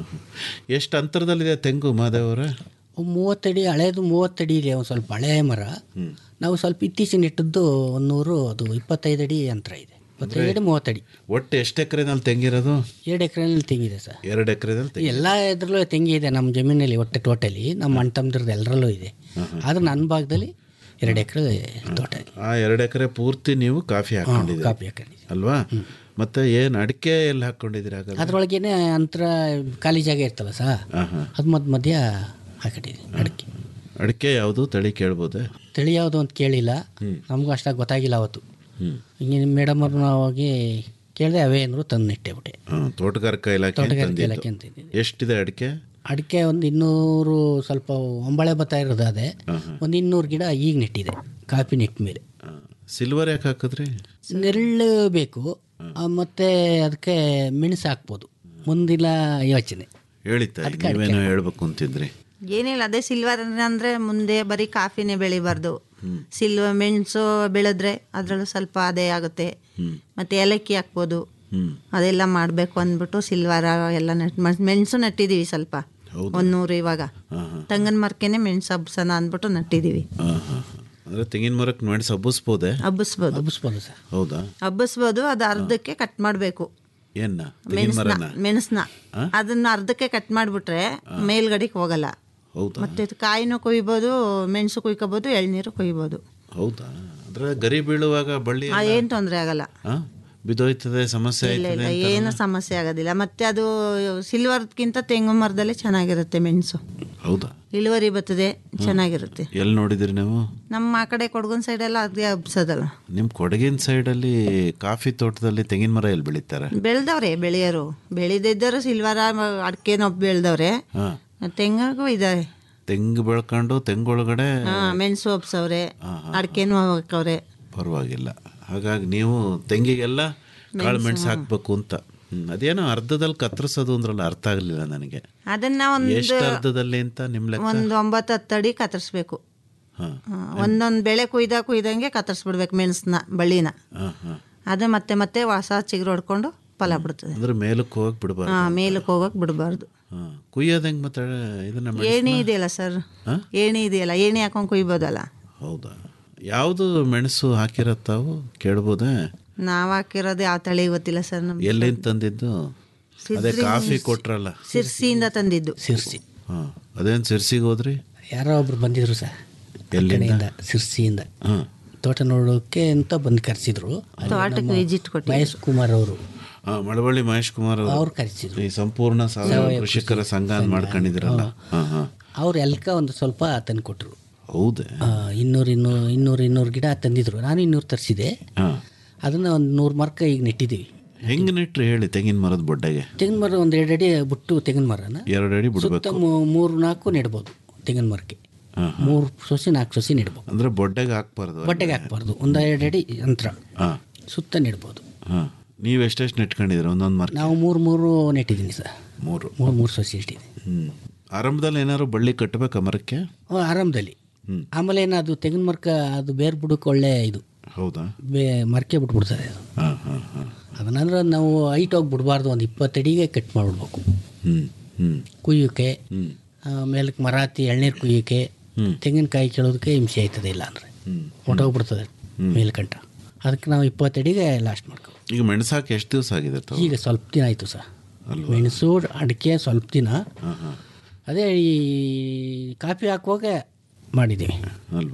ಎಷ್ಟು ಅಂತರದಲ್ಲಿದೆ ತೆಂಗು ಮಾದೇವರ ಒಂದು ಮೂವತ್ತಡಿ ಹಳೇದು ಮೂವತ್ತಡಿ ಇದೆ ಒಂದು ಸ್ವಲ್ಪ ಹಳೆ ಮರ ನಾವು ಸ್ವಲ್ಪ ಇತ್ತೀಚಿನ ನೆಟ್ಟದ್ದು ಒಂದು ನೂರು ಅದು ಇಪ್ಪತ್ತೈದು ಅಡಿ ಅಂತರ ಇದೆ ಇಪ್ಪತ್ತೈದು ಅಡಿ ಮೂವತ್ತಡಿ ಒಟ್ಟು ಎಷ್ಟು ಎಕರೆನಲ್ಲಿ ತೆಂಗಿರೋದು ಎರಡು ಎಕರೆನಲ್ಲಿ ತೆಂಗಿದೆ ಸರ್ ಎರಡು ಎಕರೆದಲ್ಲಿ ತೆಂಗಿ ಎಲ್ಲ ಇದ್ರಲ್ಲೂ ತೆಂಗಿ ಇದೆ ನಮ್ಮ ಜಮೀನಲ್ಲಿ ಒಟ್ಟೆ ಟೋಟಲಿ ನಮ್ಮ ಅಣ್ಣ ತಮ್ಮದ್ರದ್ದು ಎಲ್ಲರಲ್ಲೂ ಇದೆ ಆದ್ರೆ ನನ್ನ ಭಾಗದಲ್ಲಿ ಎರಡು ಎಕರೆ ತೋಟ ಇದೆ ಆ ಎರಡು ಎಕರೆ ಪೂರ್ತಿ ನೀವು ಕಾಫಿ ಹಾಕೊಂಡಿದ್ದೀರಿ ಕಾಪಿ ಹಾಕೊಂಡಿದ್ದೀವಿ ಅಲ್ವಾ ಮತ್ತೆ ಏನು ಅಡಿಕೆ ಎಲ್ಲಿ ಹಾಕೊಂಡಿದ್ದೀರಿ ಹಾಗಾದ್ರೆ ಅದ್ರೊಳಗೇನೆ ಅಂತರ ಖಾಲಿ ಜಾಗ ಇರ್ತಲ್ಲ ಸರ್ ಹಾ ಹಾ ಅದು ಮಧ್ಯ ಮಧ್ಯ ಹಾಕೊಂಡಿದ್ದೀವಿ ಅಡಿಕೆ ಅಡಿಕೆ ಯಾವುದು ತಳಿ ಕೇಳ್ಬೋದೆ ತಳಿ ಯಾವುದು ಅಂತ ಕೇಳಿಲ್ಲ ನಮಗೂ ಅಷ್ಟಾಗಿ ಗೊತ್ತಾಗಿಲ್ಲ ಅವತ್ತು ಹ್ಮ್ ಹಿಂಗೆ ನಿಮ್ಮ ಮೇಡಮ್ ಅವ್ರನ್ನ ಹೋಗಿ ಕೇಳಿದೆ ಅವೇ ಏನಾದ್ರು ತಂದು ನೆಟ್ಟೆಬಿಟ್ಟೆ ಹಾ, ತೋಟಗಾರಿಕಾ ಇಲಾಖೆ ತೋಟಗಾರಿಕೆ ತಂದಿದ್ದು. ಇಲಾಖೆ ಅಂತ ಇದ್ದಿದ್ದು. ಎಷ್ಟಿದೆ ಅಡಿಕೆ ಅಡಿಕೆ ಒಂದು ಇನ್ನೂರು ಸ್ವಲ್ಪ ಒಂಬಳೆ ಬರ್ತಾ ಇರೋದು ಅದೇ ಒಂದು ಇನ್ನೂರು ಗಿಡ ಈಗ ನೆಟ್ಟಿದೆ ಕಾಫಿ ನೆಟ್ಟ ಮೇಲೆ ಸಿಲ್ವರ್ ಯಾಕೆ ಹಾಕಿದ್ರಿ ನೆರಳು ಬೇಕು ಆ, ಮತ್ತೆ ಅದಕ್ಕೆ ಮೆಣಸು ಹಾಕ್ಬೋದು ಮುಂದಿನ ಯೋಚನೆ ಹೇಳಿತ್ತ ನೀವೇನೋ ಹೇಳ್ಬೇಕು ಅಂತಿದ್ರಿ ಏನಿಲ್ಲ ಅದೇ ಸಿಲ್ವರ್ ಅಂದ್ರೆ ಮುಂದೆ ಬರೀ ಕಾಫಿನೇ ಬೆಳಿಬಾರ್ದು ಸಿಲ್ವ ಮೆಣಸು ಬೆಳೆದ್ರೆ ಅದ್ರಲ್ಲೂ ಸ್ವಲ್ಪ ಆದಾಯ ಆಗುತ್ತೆ ಮತ್ತೆ ಏಲಕ್ಕಿ ಹಾಕ್ಬೋದು ಹ್ಮ್ ಅದೆಲ್ಲ ಮಾಡಬೇಕು ಅಂದ್ಬಿಟ್ಟು ಸಿಲ್ವರ ಎಲ್ಲ ನೆಟ್ ಮೆಣಸು ನಟ್ಟಿದೀವಿ ಸ್ವಲ್ಪ ಒಂದ್ ನೂರು ಇವಾಗ ತಂಗನ್ ಮರಕೆನೆ ಮೆಣಸು ಹಬ್ಸನ ಅಂದ್ಬಿಟ್ಟು ನಟ್ಟಿದೀವಿ ಹಾ ಹಾ ಹಾ. ಅಂದ್ರೆ ತೆಂಗಿನ ಮರಕ್ಕೆ ಮೆಣಸು ಹಬ್ಬಿಸ್ಬೋದೆ ಹಬ್ಬಿಸ್ಬೋದು ಹಬ್ಬಿಸ್ಬೋದು ಸರ್ ಹೌದಾ ಹಬ್ಬಿಸ್ಬೋದು ಅದು ಅರ್ಧಕ್ಕೆ ಕಟ್ ಮಾಡಬೇಕು ಏನ್ನ ತೆಂಗಿನ ಮೆಣಸ್ನ ಮರನ ಮೆಣಸ್ನ ಅದನ್ನ ಅರ್ಧಕ್ಕೆ ಕಟ್ ಮಾಡಿಬಿಟ್ರೆ ಮೇಲ್ಗಡೆಗೆ ಹೋಗಲ್ಲ ಹೌದಾ ಮತ್ತೆ ಇದು ಕಾಯಿನೂ ಕೊಯ್ಬೋದು ಮೆಣಸು ಕುಯ್ಕೋಬೋದು ಎಳ್ನೀರು ಕೊಯ್ಬೋದು ಹೌದಾ ಅಂದ್ರೆ ಗರಿ ಬೀಳುವಾಗ ಬಳ್ಳಿ ಆ, ಏನ್ ತೊಂದರೆ ಆಗಲ್ಲ ಹಾ ಬಿದ್ದೋಯ್ತದೆ ಸಮಸ್ಯೆ ಇಲ್ಲ ಆಯ್ತದೆ ಇಲ್ಲ ಏನು ಸಮಸ್ಯೆ ಆಗೋದಿಲ್ಲ ಮತ್ತೆ ಅದು ಸಿಲ್ವರ್ಗಿಂತ ತೆಂಗು ಮರದಲ್ಲೇ ಚೆನ್ನಾಗಿರುತ್ತೆ ಮೆಣಸು ಹೌದಾ ಇಳುವರಿ ಬರ್ತದೆ ಚೆನ್ನಾಗಿರುತ್ತೆ ಎಲ್ಲಿ ನೋಡಿದಿರಿ ನೀವು ನಮ್ಮ ಆ ಕಡೆ ಕೊಡಗನ್ ಸೈಡೆಲ್ಲ ಅದೇ ಹಬ್ಸೋದಲ್ಲ ನಿಮ್ಮ ಕೊಡಗಿನ ಸೈಡಲ್ಲಿ ಕಾಫಿ ತೋಟದಲ್ಲಿ ತೆಂಗಿನ ಮರ ಎಲ್ಲಿ ಬೆಳೀತಾರೆ ಬೆಳೆದವ್ರೆ ಬೆಳೆಯೋರು ಬೆಳೆದಿದ್ದರು ಸಿಲ್ವರ ಅಡಿಕೆನೊ ಬೆಳೆದವ್ರೆ ಹಾ ತೆಂಗಿಗೂ ಇದಾವೆ ತೆಂಗು ಬೆಳ್ಕೊಂಡು ತೆಂಗೊಳಗಡೆ ಹಾ ಮೆಣಸು ಹಬ್ಸವ್ರೆ ಅಡಿಕೆನೂ ಹಾಕವ್ರೆ ಪರವಾಗಿಲ್ಲ ಹಾಗಾಗಿ ನೀವು ತೆಂಗಿಗೆಲ್ಲ ಕಾಳು ಮೆಣಸು ಹಾಕ್ಬೇಕು ಅಂತ ಹ್ಮ್. ಅದೇನೋ ಅರ್ಧದಲ್ಲಿ ಕತ್ತರಿಸೋದು ಅಂದ್ರಲ್ಲ ಅರ್ಥ ಆಗಲಿಲ್ಲ ನನಗೆ ಅದನ್ನ ಒಂದು ಎಷ್ಟು ಅರ್ಧದಲ್ಲಿ ಅಂತ ನಿಮ್ಮ ಲೆಕ್ಕ ಒಂದು ಒಂಬತ್ತು ಹತ್ತು ಅಡಿ ಕತ್ತರಿಸ್ಬೇಕು ಹಾಂ ಒಂದೊಂದು ಬೆಳೆ ಕುಯ್ದ ಕುಯ್ದಂಗೆ ಕತ್ತರಿಸ್ಬಿಡ್ಬೇಕು ಮೆಣಸನ್ನ ಬಳ್ಳಿನ ಹಾಂ ಹಾಂ ಅದು ಮತ್ತೆ ಮತ್ತೆ ಹೊಸ ಚಿಗುರು ಹೊಡ್ಕೊಂಡು ಫಲ ಬಿಡ್ತದೆ ಅಂದ್ರೆ ಮೇಲಕ್ಕೆ ಹೋಗಕ್ಕೆ ಬಿಡಬಾರ್ದು ಹಾ ಮೇಲಕ್ಕೆ ಹೋಗಕ್ಕೆ ಬಿಡಬಾರ್ದು ಹಾಂ ಕುಯ್ಯೋದು ಹೆಂಗೆ ಮತ್ತೆ ಇದನ್ನ ಮೆಣಸನ್ನ? ಏಣಿ ಇದೆಯಲ್ಲ ಸರ್ ಏಣಿ ಇದೆಯಲ್ಲ ಏಣಿ ಹಾಕೊಂಡು ಕುಯ್ಬೋದಲ್ಲ ಹೌದಾ ಯಾವುದು ಮೆಣಸು ಹಾಕಿರತ್ತಾವು ಕೇಳ್ಬೋದೇ ನಾವು ಹಾಕಿರೋದು ಯಾವ ತಳಿ ಗೊತ್ತಿಲ್ಲ ಸರ್ ನಮ್ಗೆ ಎಲ್ಲಿಂದ ತಂದಿದ್ದು ಅದೇ ಕಾಫಿ ಕೊಟ್ರಲ್ಲ ಸಿರ್ಸಿಯಿಂದ ತಂದಿದ್ದು ಸಿರ್ಸಿ ಹಾಂ ಅದೇನು ಸಿರ್ಸಿಗೆ ಹೋದ್ರಿ ಯಾರೋ ಒಬ್ರು ಬಂದಿದ್ರು ಸರ್ ಎಲ್ಲಿಂದ ಕಡೆಯಿಂದ ಸಿರ್ಸಿಯಿಂದ ಹಾಂ ತೋಟ ನೋಡೋಕೆ ಅಂತ ಬಂದು ಕರೆಸಿದ್ರು ತೋಟಕ್ಕೆ ವಿಸಿಟ್ ಕೊಟ್ಟು ಮಹೇಶ್ ಕುಮಾರ್ ಅವರು ಹಾಂ ಮಳವಳ್ಳಿ ಮಹೇಶ್ ಕುಮಾರ್ ಅವರು ಅವ್ರು ಕರೆಸಿದ್ರು ಈ ಸಂಪೂರ್ಣ ಸಾವಯವ ಕೃಷಿಕರ ಸಂಘ ಅಂತ ಮಾಡ್ಕೊಂಡಿದ್ದೀರಲ್ಲ ಹಾಂ ಹಾಂ ಅವ್ರು ಎಲ್ಕ ಒಂದು ಸ್ವಲ್ಪ ತಂದು ಕೊಟ್ಟರು ಹೌದೇ ಇನ್ನೂರು ಇನ್ನೂರು ಇನ್ನೂರು ಇನ್ನೂರು ಗಿಡ ತಂದಿದ್ರು ನಾನು ಇನ್ನೂರು ತರಿಸಿದೆ ಹಾಂ ಅದನ್ನು ಒಂದು ನೂರು ಮರಕ ಈಗ ನೆಟ್ಟಿದ್ದೀವಿ ಹೆಂಗೆ ನೆಟ್ರಿ ಹೇಳಿ ತೆಂಗಿನ ಮರದ ಬೊಡ್ಡೆಗೆ ತೆಂಗಿನ ಮರ ಒಂದು ಎರಡು ಅಡಿ ಬಿಟ್ಟು ತೆಂಗಿನ ಮರನ ಎರಡು ಅಡಿ ಬಿಡ್ಬೇಕು ಸುತ್ತ ಮೂ- ಮೂರು ನಾಲ್ಕು ನೆಡ್ಬೋದು ತೆಂಗಿನ ಮರಕ್ಕೆ ಹಾಂ ಮೂರು ಸೊಸಿ ನಾಲ್ಕು ಸೊಸಿ ನೆಡ್ಬೋದು ಅಂದ್ರೆ ಬೊಡ್ಡೆಗೆ ಹಾಕ್ಬಾರ್ದು ಬಟ್ಟೆಗೆ ಹಾಕ್ಬಾರ್ದು ಒಂದು ಎರಡು ಅಡಿ ಅಂತರ ಹಾಂ ಸುತ್ತ ನೆಡ್ಬೋದು ಹಾಂ ನೀವು ಎಷ್ಟೆಷ್ಟು ನೆಟ್ಕೊಂಡಿದ್ದೀರ ಒಂದೊಂದು ಮಾರ್ಕ್ ನಾವು ಮೂರು ಮೂರು ನೆಟ್ಟಿದ್ದೀನಿ ಸರ್ ಮೂರು ಮೂರು ಮೂರು ಸೊಸಿ ಇಟ್ಟಿದ್ದೀನಿ ಹ್ಞೂ ಆರಂಭದಲ್ಲಿ ಏನಾದ್ರು ಬಳ್ಳಿ ಕಟ್ಟಬೇಕಾ ಮರಕ್ಕೆ ಅವ್ ಆರಾಮದಲ್ಲಿ ಹ್ಮ್. ಆಮೇಲೆ ಏನು ಅದು ತೆಂಗಿನ ಮರಕ ಅದು ಬೇರೆ ಬುಡಕ್ಕೆ ಒಳ್ಳೆ ಇದು ಹೌದಾ ಬೇ ಮರಕೆ ಬಿಟ್ಬಿಡ್ತಾರೆ ಅದು ಹಾಂ ಹಾಂ ಹಾಂ ಅದನ್ನಂದ್ರೆ ನಾವು ಹೈಟ್ ಹೋಗಿ ಬಿಡಬಾರ್ದು ಒಂದು ಇಪ್ಪತ್ತಡಿಗೆ ಕಟ್ ಮಾಡಿಬಿಡ್ಬೇಕು ಹ್ಞೂ ಹ್ಞೂ ಕುಯ್ಯೋಕೆ ಹ್ಞೂ ಮೇಲಕ್ಕೆ ಮರಾತಿ ಎಳ್ನೀರು ಕುಯ್ಯೋಕೆ ಹ್ಮ್. ತೆಂಗಿನಕಾಯಿ ಕೇಳೋದಕ್ಕೆ ಹಿಂಸೆ ಆಯ್ತದೆ ಇಲ್ಲ ಅಂದರೆ ಹ್ಞೂ ಹೊಟ್ಟೋಗ್ಬಿಡ್ತದೆ ಮೇಲ್ಕಂಟ ಅದಕ್ಕೆ ನಾವು ಇಪ್ಪತ್ತಡಿಗೆ ಲಾಸ್ಟ್ ಮಾಡ್ಕೋ ಈಗ ಮೆಣಸು ಹಾಕಿ ಎಷ್ಟು ದಿವಸ ಆಗಿದೆ ತಾವು ಈಗ ಸ್ವಲ್ಪ ದಿನ ಆಯಿತು ಸರ್ ಅಲ್ವಾ? ಮೆಣಸು ಅಡಿಕೆ ಸ್ವಲ್ಪ ದಿನ ಹಾಂ ಹಾಂ ಅದೇ ಈ ಕಾಫಿ ಹಾಕುವಾಗ ಮಾಡಿದ್ದೀವಿ ಅಲ್ವಾ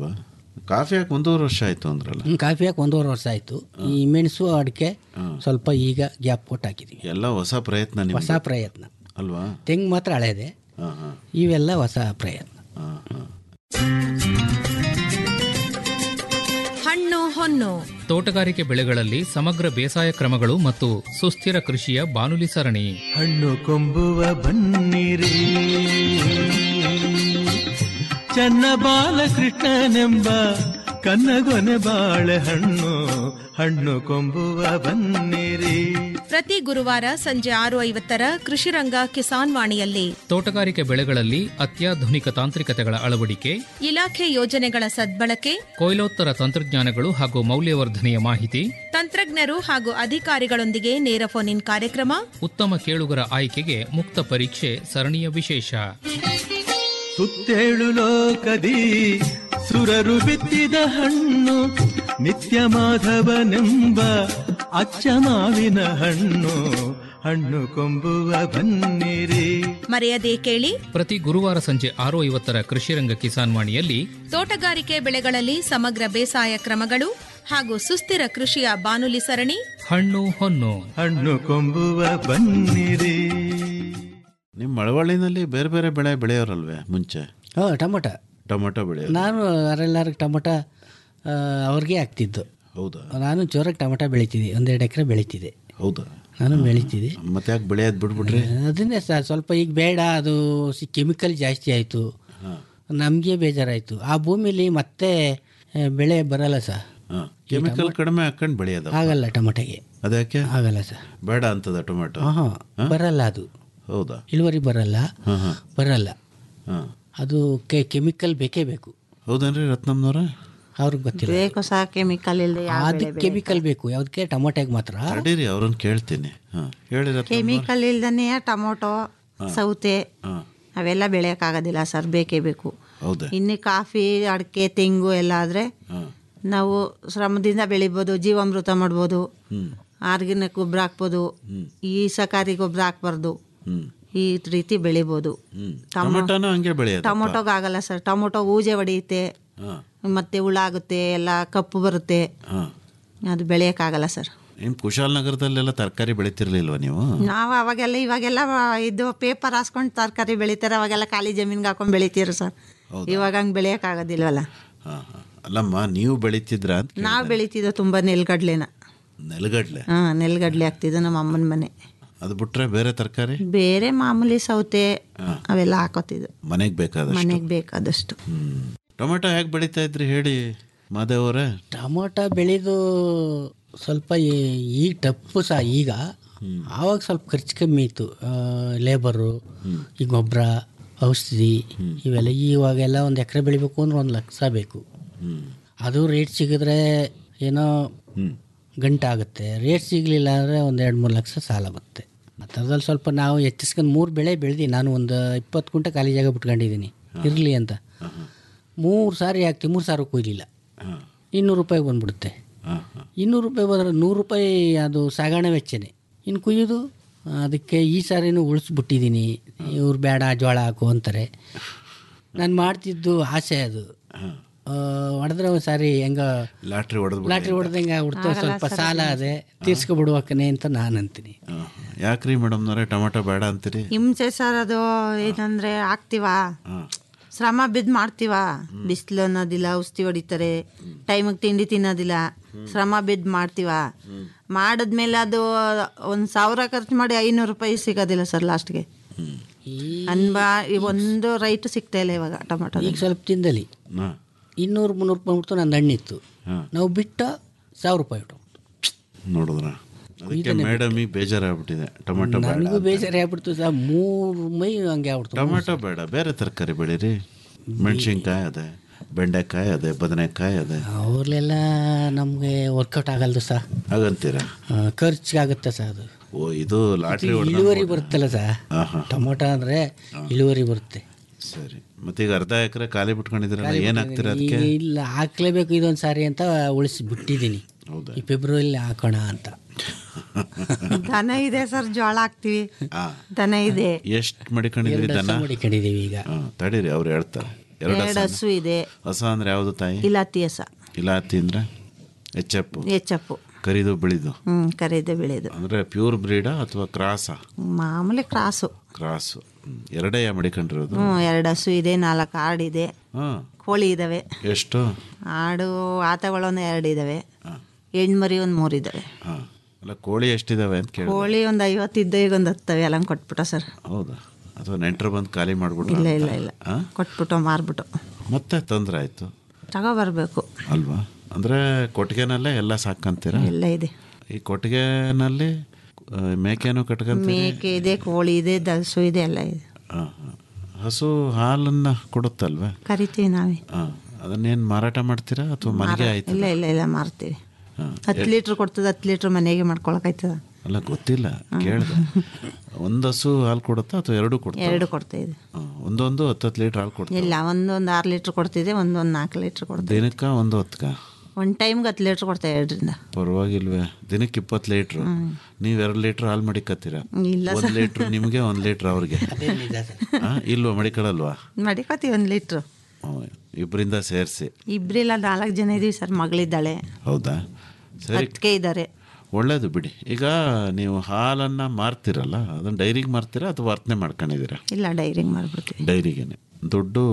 ಕಾಫಿ ಹಾಕಿ ಒಂದೂವರೆ ವರ್ಷ ಆಯ್ತು ಅಂದ್ರಲ್ಲ ಹ್ಮ್, ಕಾಫಿ ಹಾಕಿ ಒಂದೂವರೆ ವರ್ಷ ಆಯಿತು ಈ ಮೆಣಸು ಅಡಿಕೆ ಸ್ವಲ್ಪ ಈಗ ಗ್ಯಾಪ್ ಕೊಟ್ಟು ಹಾಕಿದ್ದೀವಿ ಎಲ್ಲ ಹೊಸ ಪ್ರಯತ್ನ ನಿಮ್ದು ಹೊಸ ಪ್ರಯತ್ನ ಅಲ್ವಾ ತೆಂಗು ಮಾತ್ರ ಹಳೇದೆ ಹಾಂ ಹಾಂ ಇವೆಲ್ಲ ಹೊಸ ಪ್ರಯತ್ನ ಹಾಂ ಹಾಂ ಹಣ್ಣು ಹೊನ್ನು ತೋಟಗಾರಿಕೆ ಬೆಳೆಗಳಲ್ಲಿ ಸಮಗ್ರ ಬೇಸಾಯ ಕ್ರಮಗಳು ಮತ್ತು ಸುಸ್ಥಿರ ಕೃಷಿಯ ಬಾನುಲಿ ಸರಣಿ ಹಣ್ಣು ಕೊಂಬುವ ಬನ್ನಿರಿ ಚನ್ನ ಬಾಲಕೃಷ್ಣನೆಂಬ ಕನ್ನಗೊನೆ ಬಾಳೆಹಣ್ಣು ಹಣ್ಣು ಕೊಂಬುವ ಬನ್ನಿರಿ ಪ್ರತಿ ಗುರುವಾರ ಸಂಜೆ ಆರು ಐವತ್ತರ ಕೃಷಿರಂಗ ಕಿಸಾನ್ ವಾಣಿಯಲ್ಲಿ ತೋಟಗಾರಿಕೆ ಬೆಳೆಗಳಲ್ಲಿ ಅತ್ಯಾಧುನಿಕ ತಾಂತ್ರಿಕತೆಗಳ ಅಳವಡಿಕೆ ಇಲಾಖೆ ಯೋಜನೆಗಳ ಸದ್ಬಳಕೆ ಕೊಯ್ಲೋತ್ತರ ತಂತ್ರಜ್ಞಾನಗಳು ಹಾಗೂ ಮೌಲ್ಯವರ್ಧನೆಯ ಮಾಹಿತಿ ತಂತ್ರಜ್ಞರು ಹಾಗೂ ಅಧಿಕಾರಿಗಳೊಂದಿಗೆ ನೇರ ಫೋನ್ ಇನ್ ಕಾರ್ಯಕ್ರಮ ಉತ್ತಮ ಕೇಳುಗರ ಆಯ್ಕೆಗೆ ಮುಕ್ತ ಪರೀಕ್ಷೆ ಸರಣಿಯ ವಿಶೇಷ ಸುತ್ತೇಳು ಲೋಕದಿ ಸುರರು ಬಿತ್ತಿದ ಹಣ್ಣು ನಿತ್ಯ ಮಾಧವನೆಂಬ ಅಚ್ಚ ಮಾವಿನ ಹಣ್ಣು ಹಣ್ಣು ಕೊಂಬುವ ಬನ್ನಿರಿ ಮರೆಯದೇ ಕೇಳಿ ಪ್ರತಿ ಗುರುವಾರ ಸಂಜೆ ಆರು ಐವತ್ತರ ಕೃಷಿರಂಗ ಕಿಸಾನ್ ವಾಣಿಯಲ್ಲಿ ತೋಟಗಾರಿಕೆ ಬೆಳೆಗಳಲ್ಲಿ ಸಮಗ್ರ ಬೇಸಾಯ ಕ್ರಮಗಳು ಹಾಗೂ ಸುಸ್ಥಿರ ಕೃಷಿಯ ಬಾನುಲಿ ಸರಣಿ ಹಣ್ಣು ಹೊನ್ನು ಹಣ್ಣು ಕೊಂಬುವ ಬನ್ನಿರಿ ನಿಮ್ಮ ಮಳವಳ್ಳಿನಲ್ಲಿ ಬೇರೆ ಬೇರೆ ಬೆಳೆ ಬೆಳೆಯೋರಲ್ವೇ ಮುಂಚೆ ಹಾಂ ಟೊಮೊಟ ಟೊಮೊಟೊ ಬೆಳೆಯೋರು ನಾನು ಅವರೆಲ್ಲರಿಗೆ ಟೊಮೊಟ ಆ, ಅವ್ರಿಗೆ ಆಗ್ತಿದ್ದು ಹೌದಾ ನಾನು ಜೋರಾಗಿ ಟೊಮೊಟ ಬೆಳಿತಿದ್ದೆ ಒಂದೆರಡು ಎಕರೆ ಬೆಳಿತಿದ್ದೆ ಹೌದಾ ನಾನು ಬೆಳಿತಿದ್ದೆ ಮತ್ತೆ ಯಾಕೆ ಬೆಳೆಯೋದು ಬಿಟ್ಬಿಟ್ರಿ ಅದನ್ನೇ ಸರ್ ಸ್ವಲ್ಪ ಈಗ ಬೇಡ ಅದು ಕೆಮಿಕಲ್ ಜಾಸ್ತಿ ಆಯಿತು ನಮಗೆ ಬೇಜಾರಾಯಿತು ಆ ಭೂಮಿಲಿ ಮತ್ತೆ ಆ, ಬೆಳೆ ಬರಲ್ಲ ಸರ್ ಹಾಂ ಕೆಮಿಕಲ್ ಕಡಿಮೆ ಹಾಕೊಂಡು ಬೆಳೆಯೋದು ಆಗಲ್ಲ ಟೊಮೊಟೊಗೆ ಅದಕ್ಕೆ ಆಗಲ್ಲ ಸರ್ ಬೇಡ ಅಂತದ ಟೊಮೆಟೊ ಹಾಂ ಬರಲ್ಲ ಅದು ಹೌದಾ ಇಳುವರಿ ಬರಲ್ಲ ಹಾಂ ಹಾಂ ಬರಲ್ಲ ಹಾಂ ಅದು ಕೆ ಕೆಮಿಕಲ್ ಬೇಕೇ ಬೇಕು ಹೌದೇನ್ರಿ ರತ್ನಮ್ನವ್ರ ಅವ್ರಿಗೆ ಗೊತ್ತಿಲ್ಲ ಬೇಕು ಸಹ ಕೆಮಿಕಲ್ ಇಲ್ಲದೆ ಯಾವ ಅದಕ್ಕೆ ಕೆಮಿಕಲ್ ಬೇಕು ಯಾವುದಕ್ಕೆ ಟೊಮೊಟೊಗೆ ಮಾತ್ರ ತಡೀರಿ ಅವ್ರನ್ನ ಕೇಳ್ತೀನಿ ಹಾಂ ಹೇಳಿ ರತ್ನ ಕೆಮಿಕಲ್ ಇಲ್ದನೆ ಟೊಮೊಟೊ ಸೌತೆ ಹಾಂ ಅವೆಲ್ಲ ಬೆಳೆಯೋಕ್ಕಾಗೋದಿಲ್ಲ ಸರ್ ಬೇಕೇ ಬೇಕು ಹೌದಾ ಇನ್ನು ಕಾಫಿ ಅಡಿಕೆ ತೆಂಗು ಎಲ್ಲ ಆದರೆ ಹಾಂ ನಾವು ಶ್ರಮದಿಂದ ಬೆಳಿಬೋದು ಜೀವಾಮೃತ ಮಾಡ್ಬೋದು ಹ್ಞೂ ಆರ್ಗ್ಯಾನಿಕ್ ಗೊಬ್ಬರ ಹಾಕ್ಬೋದು ಈ ಸಕಾರಿ ಗೊಬ್ಬರ ಹಾಕ್ಬಾರ್ದು ಹ್ಞೂ ಈ ರೀತಿ ಬೆಳಿಬೋದು ಹ್ಞೂ ಟೊಮೆಟೊನೂ ಹಂಗೆ ಬೆಳೆಯೋದು ಟೊಮೊಟೊಗೆ ಆಗಲ್ಲ ಸರ್ ಟೊಮೊಟೊ ಹೂಜೆ ಹೊಡೆಯುತ್ತೆ ಹಾಂ ಮತ್ತೆ ಹುಳ ಆಗುತ್ತೆ ಎಲ್ಲ ಕಪ್ಪು ಬರುತ್ತೆ ಹಾಂ ಅದು ಬೆಳೆಯೋಕ್ಕಾಗಲ್ಲ ಸರ್ ನಿಮ್ಮ ಕುಶಾಲನಗರದಲ್ಲೆಲ್ಲ ತರಕಾರಿ ಬೆಳಿತಿರ್ಲಿಲ್ವ ನೀವು ನಾವು ಅವಾಗೆಲ್ಲ ಇವಾಗೆಲ್ಲ ಇದು ಪೇಪರ್ ಹಾಸ್ಕೊಂಡು ತರಕಾರಿ ಬೆಳಿತಾರೆ ಅವಾಗೆಲ್ಲ ಖಾಲಿ ಜಮೀನ್ಗೆ ಹಾಕೊಂಡು ಬೆಳಿತೀರಿ ಸರ್ ಇವಾಗ ಹಂಗೆ ಬೆಳೆಯೋಕ್ಕಾಗೋದಿಲ್ವಲ್ಲ ಹಾಂ ಹಾಂ ಅಲ್ಲಮ್ಮ ನೀವು ಬೆಳಿತಿದ್ರ ಅಂತ ಕೇಳ್ದೆ. ನಾವು ಬೆಳಿತಿದ್ದೋ ತುಂಬ ನೆಲ್ಗಡ್ಲೆನ ನೆಲಗಡ್ಲೆ ಹಾಂ ನೆಲ್ಗಡ್ಲೆ ಆಗ್ತಿದ್ದು ನಮ್ಮ ಅಮ್ಮನ ಮನೆ ಅದು ಬಿಟ್ರೆ ಬೇರೆ ತರಕಾರಿ ಬೇರೆ ಮಾಮೂಲಿ ಸೌತೆ ಅವೆಲ್ಲ ಹಾಕೋತಿದ್ದು ಮನೆಗೆ ಬೇಕಾದಷ್ಟು ಮನೆಗೆ ಬೇಕಾದಷ್ಟು ಹ್ಞೂ ಟೊಮೆಟೊ ಹೇಗೆ ಬೆಳೀತಾ ಇದ್ರಿ ಹೇಳಿ ಮಾದೇವರೇ ಟೊಮೊಟೊ ಬೆಳೆದು ಸ್ವಲ್ಪ ಈ- ಈಗ ಟಪ್ಪು ಸಹ ಈಗ ಆವಾಗ ಸ್ವಲ್ಪ ಖರ್ಚು ಕಮ್ಮಿ ಇತ್ತು ಲೇಬರು ಈ ಗೊಬ್ಬರ ಔಷಧಿ ಇವೆಲ್ಲ ಇವಾಗೆಲ್ಲ ಒಂದು ಎಕರೆ ಬೆಳಿಬೇಕು ಅಂದ್ರೆ ಒಂದು ಲಕ್ಷ ಬೇಕು ಹ್ಞೂ ಅದು ರೇಟ್ ಸಿಗಿದ್ರೆ ಏನೋ ಹ್ಞೂ ಗಂಟಾಗುತ್ತೆ ರೇಟ್ ಸಿಗಲಿಲ್ಲ ಅಂದರೆ ಒಂದು ಎರಡು ಮೂರು ಲಕ್ಷ ಸಾಲ ಬರುತ್ತೆ ಆ ಥರದಲ್ಲಿ ಸ್ವಲ್ಪ ನಾವು ಹೆಚ್ಚಿಸ್ಕೊಂಡು ಮೂರು ಬೆಳೆ ಬೆಳೆದು ನಾನು ಒಂದು ಇಪ್ಪತ್ತು ಕುಂಟೆ ಖಾಲಿ ಜಾಗ ಬಿಟ್ಕೊಂಡಿದ್ದೀನಿ ಇರಲಿ ಅಂತ ಮೂರು ಸಾರಿ ಹಾಕ್ತೀವಿ ಮೂರು ಸಾವಿರ ಕೊಯ್ಲಿಲ್ಲ ಹಾಂ ಇನ್ನೂರು ರೂಪಾಯಿ ಬಂದ್ಬಿಡುತ್ತೆ ಹಾಂ ಹಾಂ ಇನ್ನೂರು ರೂಪಾಯಿ ಬಂದರೆ ನೂರು ರೂಪಾಯಿ ಅದು ಸಾಗಣೆ ವೆಚ್ಚನೇ ಇನ್ನು ಕುಯ್ಯೋದು ಅದಕ್ಕೆ ಈ ಸಾರಿನೂ ಉಳಿಸ್ಬಿಟ್ಟಿದ್ದೀನಿ ಇವ್ರು ಬೇಡ ಜೋಳ ಹಾಕು ಅಂತಾರೆ ನಾನು ಮಾಡ್ತಿದ್ದು ಆಸೆ ಅದು ಹಾಂ ಹೊಡೆದ್ರೆ ಒಂದು ಸಾರಿ ಹೆಂಗ ಲಾಟ್ರಿ ಹೊಡೆದು ಲಾಟ್ರಿ ಹೊಡೆದಂಗೆ ಹುಡ್ತಾ ಸ್ವಲ್ಪ ಸಾಲ ಅದೇ ತೀರ್ಸ್ಕೊಬಿಡ್ಬೇಕನೆ ಅಂತ ನಾನು ಅಂತೀನಿ ಯಾಕ್ರಿ ಮೇಡಮ್ನವ್ರೆ ಟೊಮೆಟೊ ಬೇಡ ಅಂತೀರಿ ಹಿಂಸೆ ಸರ್ ಅದು ಏನಂದ್ರೆ ಹಾಕ್ತಿವಾ ಹಾಂ ಶ್ರಮ ಬಿದ್ದು ಮಾಡ್ತೀವ ಬಿಸಿಲು ಅನ್ನೋದಿಲ್ಲ ಔಷಧಿ ಹೊಡಿತಾರೆ ಟೈಮಿಗೆ ತಿಂಡಿ ತಿನ್ನೋದಿಲ್ಲ ಶ್ರಮ ಬಿದ್ದು ಮಾಡ್ತೀವ ಮಾಡಿದ್ಮೇಲೆ ಅದು ಒಂದು ಸಾವಿರ ಖರ್ಚು ಮಾಡಿ ಐನೂರು ರೂಪಾಯಿ ಸಿಗೋದಿಲ್ಲ ಸರ್ ಲಾಸ್ಟ್ಗೆ ಅನ್ಬಾ ಈ ಒಂದು ರೈಟ್ ಸಿಗ್ತಾ ಇಲ್ಲ ಇವಾಗ ಟೊಮೆಟೊ ಈಗ ಸ್ವಲ್ಪ ತಿಂದಲ್ಲಿ ಹಾಂ ಇನ್ನೂರು ಮುನ್ನೂರು ರೂಪಾಯಿ ಬಿಡ್ತು ನಂದು ಹಣ್ಣಿತ್ತು ಹಾಂ ನಾವು ಬಿಟ್ಟ ಸಾವಿರ ರೂಪಾಯಿ ಇಟ್ಟು ನೋಡಿದ್ರ ಅದಕ್ಕೆ ಮೇಡಮಿಗೆ ಬೇಜಾರಾಗ್ಬಿಟ್ಟಿದೆ ಟೊಮೆಟೊ ಬೇಡ ನನಗೂ ಬೇಜಾರು ಆಗ್ಬಿಡ್ತು ಸರ್ ಮೂರು ಮೈ ಹಂಗೆ ಆಗ್ಬಿಡ್ತು ಟೊಮೆಟೊ ಬೇಡ ಬೇರೆ ತರಕಾರಿ ಬೆಳೀರಿ ಮೆಣಸಿನ್ಕಾಯಿ ಅದೇ ಬೆಂಡೆಕಾಯಿ ಅದೇ ಬದನೆಕಾಯಿ ಅದೇ ಅವ್ರಲ್ಲೆಲ್ಲ ನಮಗೆ ವರ್ಕೌಟ್ ಆಗಲ್ದು ಸರ್ ಹಾಗಂತೀರಾ ಖರ್ಚಿಗಾಗುತ್ತೆ ಸರ್ ಅದು ಓ ಇದು ಲಾಟ್ರಿ ಹೊಡೆದ ಇಳುವರಿ ಬರುತ್ತಲ್ಲ ಸರ್ ಹಾಂ ಹಾಂ ಟೊಮೊಟೊ ಅಂದರೆ ಇಳುವರಿ ಬರುತ್ತೆ ಸರಿ ಮತ್ತೆ ಈಗ ಅರ್ಧ ಎಕರೆ ಖಾಲಿ ಬಿಟ್ಕೊಂಡಿದ್ದೀರಲ್ಲ ಏನು ಹಾಕ್ತೀರಾ ಅದಕ್ಕೆ ಈಗ ಇಲ್ಲ ಹಾಕ್ಲೇಬೇಕು ಇದೊಂದು ಸಾರಿ ಅಂತ ಉಳಿಸಿ ಬಿಟ್ಟಿದ್ದೀನಿ ಹೌದಾ ಈ ಫೆಬ್ರವರಿಲಿ ಹಾಕೋಣ ಅಂತ ದನ ಇದೆ ಸರ್ ಜೋಳ ಹಾಕ್ತಿವಿ ಹಾಂ ದನ ಇದೆ ಎಷ್ಟು ಮಡಿಕೊಂಡಿದ್ರಿ ದನ ಮಡಿಕೊಂಡಿದ್ದೀವಿ ಈಗ ಹಾಂ ತಡೀರಿ ಅವ್ರು ಹೇಳ್ತಾರೆ ಎರಡು ಎರಡು ಹಸ ಹಸು ಇದೆ ಹಸ ಅಂದ್ರೆ ಯಾವುದು ತಾಯಿ ಇಲಾತಿ ಹಸ ಇಲಾತಿ ಅಂದ್ರೆ ಎಚ್ಚಪ್ಪು ಎಚ್ಚಪ್ಪು ಕರಿದು ಬಿಳಿದು ಹ್ಞೂ ಕರೀದೆ ಬೆಳೆದು ಅಂದ್ರೆ ಪ್ಯೂರ್ ಬ್ರೀಡಾ ಅಥವಾ ಕ್ರಾಸಾ ಮಾಮೂಲಿ ಕ್ರಾಸು ಕ್ರಾಸು ಹ್ಮ್. ಎರಡೇ ಮಡಿಕೊಂಡಿರೋದು ಹ್ಞೂ ಎರಡು ಹಸು ಇದೆ ನಾಲ್ಕು ಆಡಿದೆ ಹಾಂ ಕೋಳಿ ಇದ್ದಾವೆ ಎಷ್ಟು ಆಡು ಆತಗಳೊಂದು ಎರಡು ಇದ್ದಾವೆ ಹೆಣ್ಮರಿ ಒಂದು ಮೂರು ಇದ್ದಾವೆ ಹಾಂ ಅಲ್ಲ ಕೋಳಿ ಎಷ್ಟಿದಾವೆ ಅಂತ ಕೇಳಿ ಕೋಳಿ ಒಂದು ಐವತ್ತಿದ್ದ ಈಗ ಒಂದು ಹತ್ತವೆ ಎಲ್ಲ ಕೊಟ್ಬಿಟ್ಟ ಸರ್ ಹೌದಾ ಅಥವಾ ನೆಂಟರು ಬಂದು ಖಾಲಿ ಮಾಡ್ಬಿಟ್ರು ಇಲ್ಲ ಇಲ್ಲ ಇಲ್ಲ ಆ? ಕೊಟ್ಬಿಟ್ಟು ಮಾರ್ಬಿಟ್ಟು ಮತ್ತೆ ತೊಂದರೆ ಆಯಿತು ತಗೋಬರ್ಬೇಕು ಅಲ್ವಾ ಅಂದರೆ ಕೊಟ್ಟಿಗೆನಲ್ಲೇ ಎಲ್ಲ ಸಾಕಂತೀರ ಎಲ್ಲ ಇದೆ ಈ ಕೊಟ್ಟಿಗೆನಲ್ಲಿ ಆ, ಮೇಕೆನೂ ಕಟ್ಕೊಂತೀರಿ ಮೇಕೆ ಇದೆ ಕೋಳಿ ಇದೆ ದಸು ಇದೆ ಎಲ್ಲ ಇದೆ ಹಾಂ ಹಾಂ ಹಸು ಹಾಲನ್ನು ಕೊಡುತ್ತಲ್ವೇ ಕರಿತೀವಿ ನಾವೇ ಹಾಂ ಅದನ್ನೇನು ಮಾರಾಟ ಮಾಡ್ತೀರಾ ಅಥವಾ ಮನೆಗೆ ಆಯ್ತು ಇಲ್ಲ ಇಲ್ಲ ಇಲ್ಲ ಮಾರ್ತೀವಿ ಹಾಂ ಹತ್ತು ಲೀಟ್ರ್ ಕೊಡ್ತದೆ ಹತ್ತು ಲೀಟ್ರ್ ಮನೆಗೆ ಮಾಡ್ಕೊಳಕಾಯ್ತದ ಅಲ್ಲ ಗೊತ್ತಿಲ್ಲ ಕೇಳಿದೆ ಒಂದು ಹಸು ಹಾಲು ಕೊಡುತ್ತಾ ಅಥವಾ ಎರಡು ಕೊಡ್ತಾ ಎರಡು ಕೊಡ್ತಾ ಇದೆ ಒಂದೊಂದು ಹತ್ತು ಹತ್ತು ಲೀಟ್ರ್ ಹಾಲು ಕೊಡ್ತಾ ಇಲ್ಲ ಒಂದೊಂದು ಆರು ಲೀಟ್ರ್ ಕೊಡ್ತಿದೆ ಒಂದೊಂದು ನಾಲ್ಕು ಲೀಟ್ರ್ ಕೊಡ್ತಿದೆ ದಿನಕ್ಕೆ ಒಂದು ಹೊತ್ಕ ಒಂದು ಟೈಮ್ಗೆ ಹತ್ತು ಲೀಟ್ರ್ ಕೊಡ್ತಾ ಎರಡರಿಂದ ಪರವಾಗಿಲ್ವೇ ದಿನಕ್ಕೆ ಇಪ್ಪತ್ತು ಲೀಟ್ರು ನೀವು ಎರಡು ಲೀಟ್ರ್ ಹಾಲು ಮಡಿಕತ್ತೀರಾ ಇಲ್ಲ ಒಂದು ಲೀಟ್ರ್ ನಿಮಗೆ ಒಂದು ಲೀಟ್ರ್ ಅವ್ರಿಗೆ ನಿಜ ಸರ್ ಆ, ಇಲ್ವಾ ಮಡಿಕೊಳ್ಳಲ್ವಾ ಮಡಿಕೋತೀವಿ ಒಂದು ಲೀಟ್ರು ಹ್ಮ್. ಇಬ್ಬರಿಂದ ಸೇರಿಸಿ ಇಬ್ಬರಿಲ್ಲ ನಾಲ್ಕು ಜನ ಇದೀವಿ ಸರ್ ಮಗಳಿದ್ದಾಳೆ ಹೌದಾ ಸರಿ ಅದಕ್ಕೆ ಇದ್ದಾರೆ ಒಳ್ಳೇದು ಬಿಡಿ ಈಗ ನೀವು ಹಾಲನ್ನು ಮಾರ್ತಿರಲ್ಲ ಅದನ್ನು ಡೈರಿಗೆ ಮಾರ್ತೀರಾ ಅಥವಾ ವರ್ತನೆ ಮಾಡ್ಕೊಂಡಿದ್ದೀರಾ ಇಲ್ಲ ಡೈರಿಂಗ್ ಮಾಡಿಬಿಡ್ತೀವಿ ಡೈರಿಗೇನೆ ದುಡ್ಡು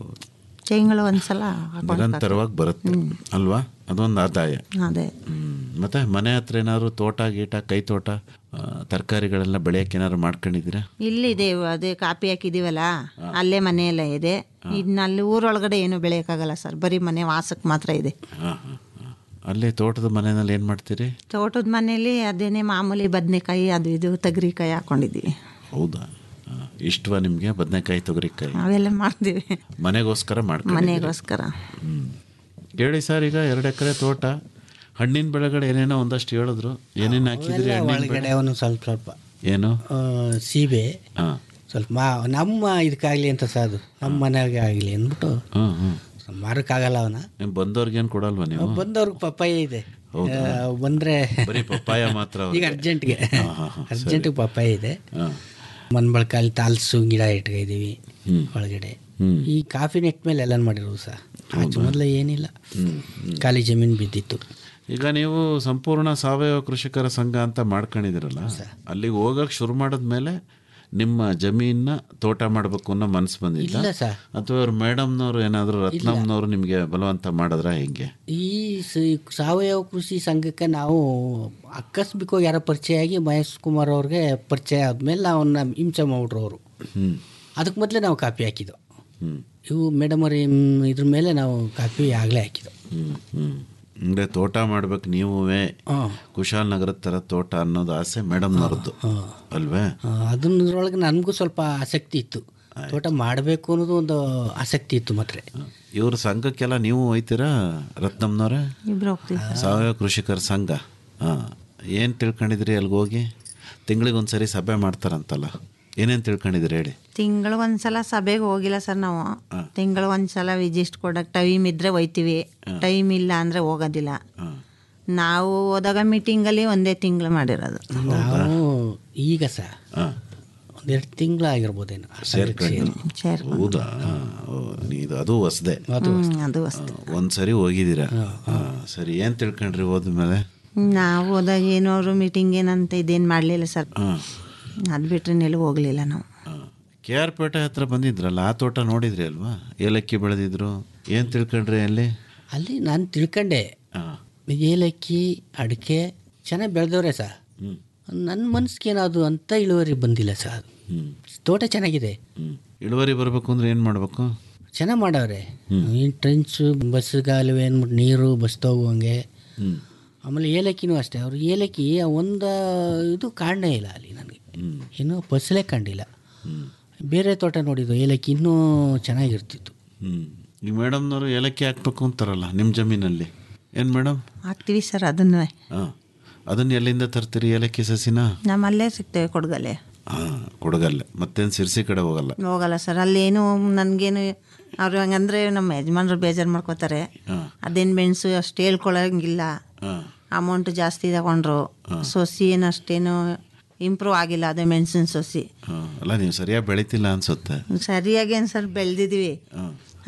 ಚೈನ್ಗಳು ಒಂದ್ಸಲ ಹಾಕೊಂಡು ನಿರಂತರವಾಗಿ ಬರುತ್ತೆ ಅಲ್ವಾ ಅದೊಂದು ಆದಾಯ ಅದೇ ಹ್ಮ್. ಮತ್ತೆ ಮನೆ ಹತ್ರ ಏನಾದ್ರು ತೋಟ ಗೀಟ ಕೈ ತೋಟ ಆ, ತರಕಾರಿಗಳೆಲ್ಲ ಬೆಳೆಯಕ್ಕೆ ಏನಾದ್ರು ಮಾಡ್ಕೊಂಡಿದ್ದೀರಾ ಇಲ್ಲಿದೆ ಅದೇ ಕಾಪಿ ಹಾಕಿದೀವಲ್ಲ ಅಲ್ಲೇ ಮನೆ ಎಲ್ಲ ಇದೆ ಇನ್ನು ಅಲ್ಲಿ ಊರೊಳಗಡೆ ಏನು ಬೆಳೆಯೋಕ್ಕಾಗಲ್ಲ ಸರ್ ಬರೀ ಮನೆ ವಾಸಕ್ಕೆ ಮಾತ್ರ ಇದೆ ಹಾಂ ಹಾಂ ಹಾಂ ಅಲ್ಲಿ ತೋಟದ ಮನೆಯಲ್ಲಿ ಏನು ಮಾಡ್ತೀರಿ ತೋಟದ ಮನೇಲಿ ಅದೇನೇ ಮಾಮೂಲಿ ಬದನೆಕಾಯಿ ಅದು ಇದು ತಗರಿಕಾಯಿ ಹಾಕೊಂಡಿದ್ದೀವಿ ಹೌದಾ ಆ, ಇಷ್ಟವಾ ನಿಮಗೆ ಬದನೆಕಾಯಿ ತೊಗರಿಕಾಯಿ ಅವೆಲ್ಲ ಮಾಡ್ತೀವಿ ಮನೆಗೋಸ್ಕರ ಮಾಡ್ಕೊಂಡು ಮನೆಗೋಸ್ಕರ ಹ್ಞೂ ಹೇಳಿ ಸರ್ ಈಗ ಎರಡು ಎಕರೆ ತೋಟ ಹಣ್ಣಿನ ಬೆಳೆಗಳು ಏನೇನೋ ಒಂದಷ್ಟು ಹೇಳಿದ್ರು ಏನೇನು ಹಾಕಿದ್ರಿ ಹಣ್ಣಿನ ಬೆಳೆ ಒಳಗಡೆ ಅವನು ಸ್ವಲ್ಪ ಸ್ವಲ್ಪ ಏನು ಆ, ಸೀಬೆ ಹಾಂ ಸ್ವಲ್ಪ ಮಾ ನಮ್ಮ ಇದಕ್ಕಾಗಲಿ ಅಂತ ಸಹ ಅದು ನಮ್ಮ ಮನೆಗೆ ಆಗಲಿ ಅಂದ್ಬಿಟ್ಟು ಹಾಂ ಹಾಂ ಮಾರಕ್ಕಾಗಲ್ಲ ಅವನ ನೀವು ಬಂದವ್ರಿಗೇನು ಕೊಡಲ್ವಾ ನೀವು ಬಂದವ್ರಿಗೆ ಪಪ್ಪಾಯ ಇದೆ ಆ, ಬಂದ್ರೆ ಬರೀ ಪಪ್ಪಾಯ ಮಾತ್ರ ಅವ್ರಿಗೆ. ಈಗ ಅರ್ಜೆಂಟ್ಗೆ ಹಾ, ಹಾ, ಹಾ, ಅರ್ಜೆಂಟಿಗೆ ಪಪ್ಪಾಯ ಇದೆ ಹಾಂ ಮನ್ಬಳ್ಕಲ್ಲಿ ತಾಲ್ಸು ಗಿಡ ಇಟ್ಕೊಂಡಿದ್ದೀವಿ ಹ್ಮ್. ಒಳಗಡೆ ಹ್ಮ್. ಈ ಕಾಫಿ ನೆಟ್ ಮೇಲೆ ಎಲ್ಲ ಮಾಡಿರೋದು ಸಹ ಆಚೆ ಮೊದಲು ಏನಿಲ್ಲ ಹ್ಮ್, ಖಾಲಿ ಜಮೀನು ಬಿದ್ದಿತ್ತು ಈಗ ನೀವು ಸಂಪೂರ್ಣ ಸಾವಯವ ಕೃಷಿಕರ ಸಂಘ ಅಂತ ಮಾಡ್ಕೊಂಡಿದ್ದೀರಲ್ಲ ಅಲ್ಲಿಗೆ ಹೋಗಕ್ಕೆ ಶುರು ಮಾಡಿದ್ಮೇಲೆ ನಿಮ್ಮ ಜಮೀನ ತೋಟ ಮಾಡಬೇಕು ಅನ್ನೋ ಮನಸ್ಸು ಬಂದಿಲ್ಲ ಇಲ್ಲ ಸರ್ ಅಥವಾ ಅವ್ರ ಮೇಡಮ್ನವ್ರು ಏನಾದರೂ ರತ್ನಮ್ನವ್ರು ನಿಮಗೆ ಬಲವಂತ ಮಾಡಿದ್ರ ಹೆಂಗೆ ಈ ಸ- ಸಾವಯವ ಕೃಷಿ ಸಂಘಕ್ಕೆ ನಾವು ಅಕಸ್ಮಿಕವಾಗಿ ಯಾರೋ ಪರಿಚಯ ಆಗಿ ಮಹೇಶ್ ಕುಮಾರ್ ಅವ್ರಿಗೆ ಪರಿಚಯ ಆದಮೇಲೆ ನಾವು ಅವನ್ನ ಹಿಂಸೆ ಮಾಡ್ಬಿಟ್ರು ಅವರು ಹ್ಞೂ ಅದಕ್ಕೆ ಮೊದಲೇ ನಾವು ಕಾಪಿ ಹಾಕಿದ್ದು ಹ್ಞೂ ಇವು ಮೇಡಮ್ ಅವ್ರ ಇದ್ರ ಮೇಲೆ ನಾವು ಕಾಪಿ ಆಗಲೇ ಹಾಕಿದ್ದು ಹ್ಞೂ ಹ್ಞೂ ಅಂದರೆ ತೋಟ ಮಾಡ್ಬೇಕು ನೀವೇ ಹಾಂ ಕುಶಾಲ್ ನಗರದ ಥರ ತೋಟ ಅನ್ನೋದು ಆಸೆ ಮೇಡಮ್ನವ್ರದ್ದು ಅಲ್ವೇ ಅದನ್ನೊಳಗೆ ನನಗೂ ಸ್ವಲ್ಪ ಆಸಕ್ತಿ ಇತ್ತು ತೋಟ ಮಾಡಬೇಕು ಅನ್ನೋದು ಒಂದು ಆಸಕ್ತಿ ಇತ್ತು ಮಾತ್ರ ಇವ್ರ ಸಂಘಕ್ಕೆಲ್ಲ ನೀವು ಹೋಯ್ತೀರಾ ರತ್ನಮ್ನವ್ರೆ ಇಬ್ರು ಹೋಗ್ತೀವಿ ಸಾವಯವ ಕೃಷಿಕರ ಸಂಘ ಹಾಂ ಏನು ತಿಳ್ಕೊಂಡಿದ್ರಿ ಅಲ್ಲಿಗೆ ಹೋಗಿ ತಿಂಗಳಿಗೆ ಒಂದು ಸರಿ ಸಭೆ ಮಾಡ್ತಾರಂತಲ್ಲ ಏನೇನು ತಿಳ್ಕೊಂಡಿದ್ರಿ ಹೇಳಿ ತಿಂಗಳು ಒಂದ್ಸಲ ಸಭೆಗೆ ಹೋಗಿಲ್ಲ ಸರ್ ನಾವು ತಿಂಗಳು ಒಂದ್ಸಲ ವಿಜಿಸ್ಟ್ ಕೊಡಕ್ಕೆ ಟೈಮ್ ಇದ್ರೆ ಹೋಯ್ತೀವಿ ಟೈಮ್ ಇಲ್ಲ ಅಂದರೆ ಹೋಗೋದಿಲ್ಲ ಹಾಂ ನಾವು ಹೋದಾಗ ಮೀಟಿಂಗಲ್ಲಿ ಒಂದೇ ತಿಂಗಳು ಮಾಡಿರೋದು ನಾವು ಈಗ ಸಹ ಹಾಂ ಒಂದೆರಡು ತಿಂಗಳು ಆಗಿರ್ಬೋದೇನೋ ಆ ಸಂಘಕ್ಕೆ ಸೇರಿ. ಸೇರ್ ಹೌದಾ ಓ, ಇದು ಅದು ಹೊಸದೆ ಅದು ಅದು ಅಷ್ಟೇ ಒಂದು ಸರಿ ಹೋಗಿದ್ದೀರಾ ಹಾಂ ಸರಿ ಏನು ತಿಳ್ಕೊಂಡ್ರಿ ಹೋದ್ಮೇಲೆ ನಾವು ಹೋದಾಗ ಏನೋರು ಮೀಟಿಂಗ್ ಏನಂತ ಇದೇನು ಮಾಡಲಿಲ್ಲ ಸರ್ ಹಾಂ ಅದು ಬಿಟ್ಟರೆ ನೆಲವು ಹೋಗಲಿಲ್ಲ ನಾವು ಕೆ ಆರ್ ಪೇಟೆ ಹತ್ರ ಬಂದಿದ್ರಲ್ಲ ಆ ತೋಟ ನೋಡಿದ್ರಿ ಅಲ್ವಾ ಏಲಕ್ಕಿ ಬೆಳೆದಿದ್ರು ಏನು ತಿಳ್ಕೊಂಡ್ರಿ ಅಲ್ಲಿ ಅಲ್ಲಿ ನಾನು ತಿಳ್ಕೊಂಡೆ ಹಾಂ ಏಲಕ್ಕಿ ಅಡಿಕೆ ಚೆನ್ನಾಗಿ ಬೆಳೆದವ್ರೆ ಸರ್ ಹ್ಞೂ ನನ್ನ ಮನಸ್ಸಿಗೆ ಏನಾದ್ರು ಅಂತ ಇಳುವರಿ ಬಂದಿಲ್ಲ ಸರ್ ಅದು ಹ್ಞೂ ತೋಟ ಚೆನ್ನಾಗಿದೆ ಹ್ಞೂ ಇಳುವರಿ ಬರಬೇಕು ಅಂದ್ರೆ ಏನು ಮಾಡಬೇಕು ಚೆನ್ನಾಗಿ ಮಾಡವ್ರೆ ಈ ಟ್ರೆಂಚು ಬಸ್ಗಾಲುವೆ ಅಂದ್ಬಿಟ್ಟು ನೀರು ಬಸ್ ಹೋಗುವಂಗೆ ಹ್ಞೂ ಆಮೇಲೆ ಏಲಕ್ಕಿನೂ ಅಷ್ಟೇ ಅವ್ರು ಏಲಕ್ಕಿ ಒಂದು ಇದು ಕಾಣೇ ಇಲ್ಲ ಅಲ್ಲಿ ನನಗೆ ಹ್ಞೂ ಇನ್ನೂ ಫಸಲೇ ಕಂಡಿಲ್ಲ ಹ್ಞೂ ಬೇರೆ ತೋಟ ನೋಡಿದ್ದು ಏಲಕ್ಕಿ ಇನ್ನೂ ಚೆನ್ನಾಗಿರ್ತಿತ್ತು ಹ್ಞೂ ಈ ಮೇಡಮ್ನವರು ಏಲಕ್ಕಿ ಹಾಕ್ಬೇಕು ಅಂತಾರಲ್ಲ ನಿಮ್ಮ ಜಮೀನಲ್ಲಿ ಏನು ಮೇಡಮ್ ಹಾಕ್ತೀವಿ ಸರ್ ಅದನ್ನು ಹಾಂ ಅದನ್ನು ಎಲ್ಲಿಂದ ತರ್ತೀರಿ ಏಲಕ್ಕಿ ಸಸಿನ ನಮ್ಮಲ್ಲೇ ಸಿಗ್ತೇವೆ ಕೊಡಗಲೆ ಹಾಂ ಕೊಡಗಲ್ಲ ಮತ್ತೇನು ಸಿರ್ಸಿ ಕಡೆ ಹೋಗಲ್ಲ ಹೋಗಲ್ಲ ಸರ್ ಅಲ್ಲೇನು ನನಗೇನು ಅವ್ರು ಹಂಗಂದ್ರೆ ನಮ್ಮ ಯಜಮಾನ್ರು ಬೇಜಾರು ಮಾಡ್ಕೋತಾರೆ ಹಾಂ ಅದೇನು ಮೆಣಸು ಅಷ್ಟು ಹೇಳ್ಕೊಳಂಗಿಲ್ಲ ಹಾಂ ಅಮೌಂಟ್ ಜಾಸ್ತಿ ತಗೊಂಡ್ರು ಸೊಸಿ ಏನು ಅಷ್ಟೇನು ಇಂಪ್ರೂವ್ ಆಗಿಲ್ಲ ಅದೇ ಮೆಣಸಿನ ಸೊಸಿ ಹಾಂ ಅಲ್ಲ ನೀವು ಸರಿಯಾಗಿ ಬೆಳಿತಿಲ್ಲ ಅನ್ಸುತ್ತೆ ಸರಿಯಾಗಿ ಏನು ಸರ್ ಬೆಳೆದಿದ್ವಿ ಹಾಂ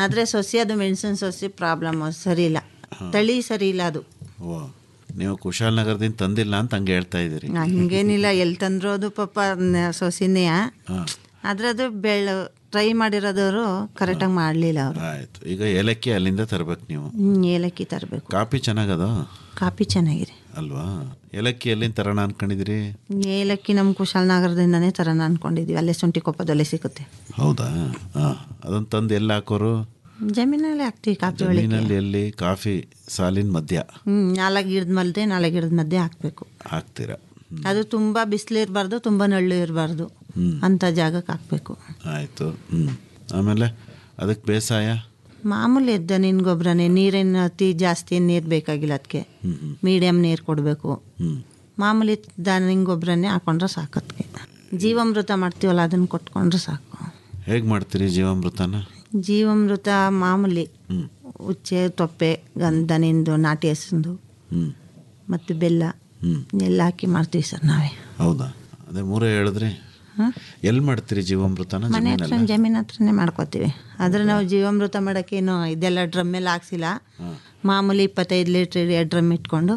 ಆದರೆ ಸೊಸೆ ಅದು ಮೆಣಸಿನ ಸೊಸೆ ಪ್ರಾಬ್ಲಮ್ ಸರಿ ಇಲ್ಲ ತಳಿ ಸರಿ ಇಲ್ಲ ಅದು ಓ ನೀವು ಕುಶಾಲನಗರದಿಂದ ತಂದಿಲ್ಲ ಅಂತ ಹಂಗೆ ಹೇಳ್ತಾ ಇದ್ದೀರಿ ಹಂಗೇನಿಲ್ಲ ಎಲ್ಲಿ ತಂದ್ರು ಅದು ಪಾಪ ನ- ಸೊಸೆನೇ ಹಾಂ ಆದರೆ ಅದು ಬೆಳ್ಳ ಟ್ರೈ ಮಾಡಿರೋದವರು ಕರೆಕ್ಟಾಗಿ ಮಾಡಲಿಲ್ಲ ಅವರು ಆಯ್ತು ಈಗ ಏಲಕ್ಕಿ ಅಲ್ಲಿಂದ ತರ್ಬೇಕು ನೀವು ಏಲಕ್ಕಿ ತರಬೇಕು ಕಾಫಿ ಚೆನ್ನಾಗದ ಕಾಫಿ ಚೆನ್ನಾಗಿದೆ ಅಲ್ವಾ ಏಲಕ್ಕಿ ಎಲ್ಲಿಂದ ತರೋಣ ಅನ್ಕೊಂಡಿದ್ದೀರಿ ಏಲಕ್ಕಿ ನಮ್ಮ ಕುಶಾಲನಗರದಿಂದನೇ ತರೋಣ ಅನ್ಕೊಂಡಿದ್ದೀವಿ ಅಲ್ಲೇ ಶುಂಠಿ ಕೊಪ್ಪದಲ್ಲೇ ಸಿಗುತ್ತೆ ಹೌದಾ ಹಾಂ ಅದನ್ನು ತಂದು ಎಲ್ಲಿ ಹಾಕೋರು ಜಮೀನಲ್ಲಿ ಹಾಕ್ತೀವಿ ಕಾಫಿ ಒಳಗೆ ಜಮೀನಲ್ಲಿ ಎಲ್ಲಿ ಕಾಫಿ ಸಾಲಿನ ಮಧ್ಯ ಹ್ಞೂ ನಾಲ್ಕು ಗಿಡದ ಮಲ್ದೆ ನಾಲ್ಕು ಗಿಡದ ಮಧ್ಯೆ ಹಾಕಬೇಕು ಹಾಕ್ತೀರಾ ಅದು ತುಂಬ ಬಿಸಿಲು ಇರಬಾರ್ದು ತುಂಬ ನಳ್ಳು ಇರಬಾರ್ದು ಅಂಥ ಜಾಗಕ್ಕೆ ಹಾಕಬೇಕು ಆಯಿತು ಹ್ಞೂ ಆಮೇಲೆ ಅದಕ್ಕೆ ಬೇಸಾಯ ಮಾಮೂಲಿ ಎದ್ದ ನಿನ್ನ ಗೊಬ್ಬರನೇ ನೀರೇನು ಅತಿ ಜಾಸ್ತಿ ನೀರು ಬೇಕಾಗಿಲ್ಲ ಅದಕ್ಕೆ ಮೀಡಿಯಮ್ ನೀರು ಕೊಡಬೇಕು ಹ್ಞೂ ಮಾಮೂಲಿ ದನಿನ ಗೊಬ್ಬರನೇ ಹಾಕೊಂಡ್ರೆ ಸಾಕು ಅದಕ್ಕೆ ಜೀವಾಮೃತ ಮಾಡ್ತೀವಲ್ಲ ಅದನ್ನು ಕೊಟ್ಕೊಂಡ್ರೆ ಸಾಕು ಹೇಗೆ ಮಾಡ್ತೀರಿ ಜೀವಾಮೃತನ ಜೀವಾಮೃತ ಮಾಮೂಲಿ ಹ್ಞೂ ಉಚ್ಚೆ ತೊಪ್ಪೆ ಗಂಧನಿಂದು ನಾಟಿ ಹಸಂದು ಹ್ಞೂ ಮತ್ತು ಬೆಲ್ಲ ಹ್ಞೂ ಎಲ್ಲ ಹಾಕಿ ಮಾಡ್ತೀವಿ ಸರ್ ನಾವೇ ಹೌದಾ ಅದೇ ಮೂರೇ ಹೇಳಿದ್ರಿ ಹಾಂ ಎಲ್ಲಿ ಮಾಡ್ತೀರಿ ಜೀವಾಮೃತನ ಮನೆ ಹತ್ರ ಜಮೀನಲ್ಲ ಜಮೀನ್ ಹತ್ರನೇ ಮಾಡ್ಕೋತೀವಿ ಆದರೆ ನಾವು ಜೀವಾಮೃತ ಮಾಡೋಕ್ಕೇನು ಇದೆಲ್ಲ ಡ್ರಮ್ಮೆಲ್ಲ ಹಾಕ್ಸಿಲ್ಲ ಮಾಮೂಲಿ ಇಪ್ಪತ್ತೈದು ಲೀಟ್ರ್ ಎರಡು ಡ್ರಮ್ ಇಟ್ಕೊಂಡು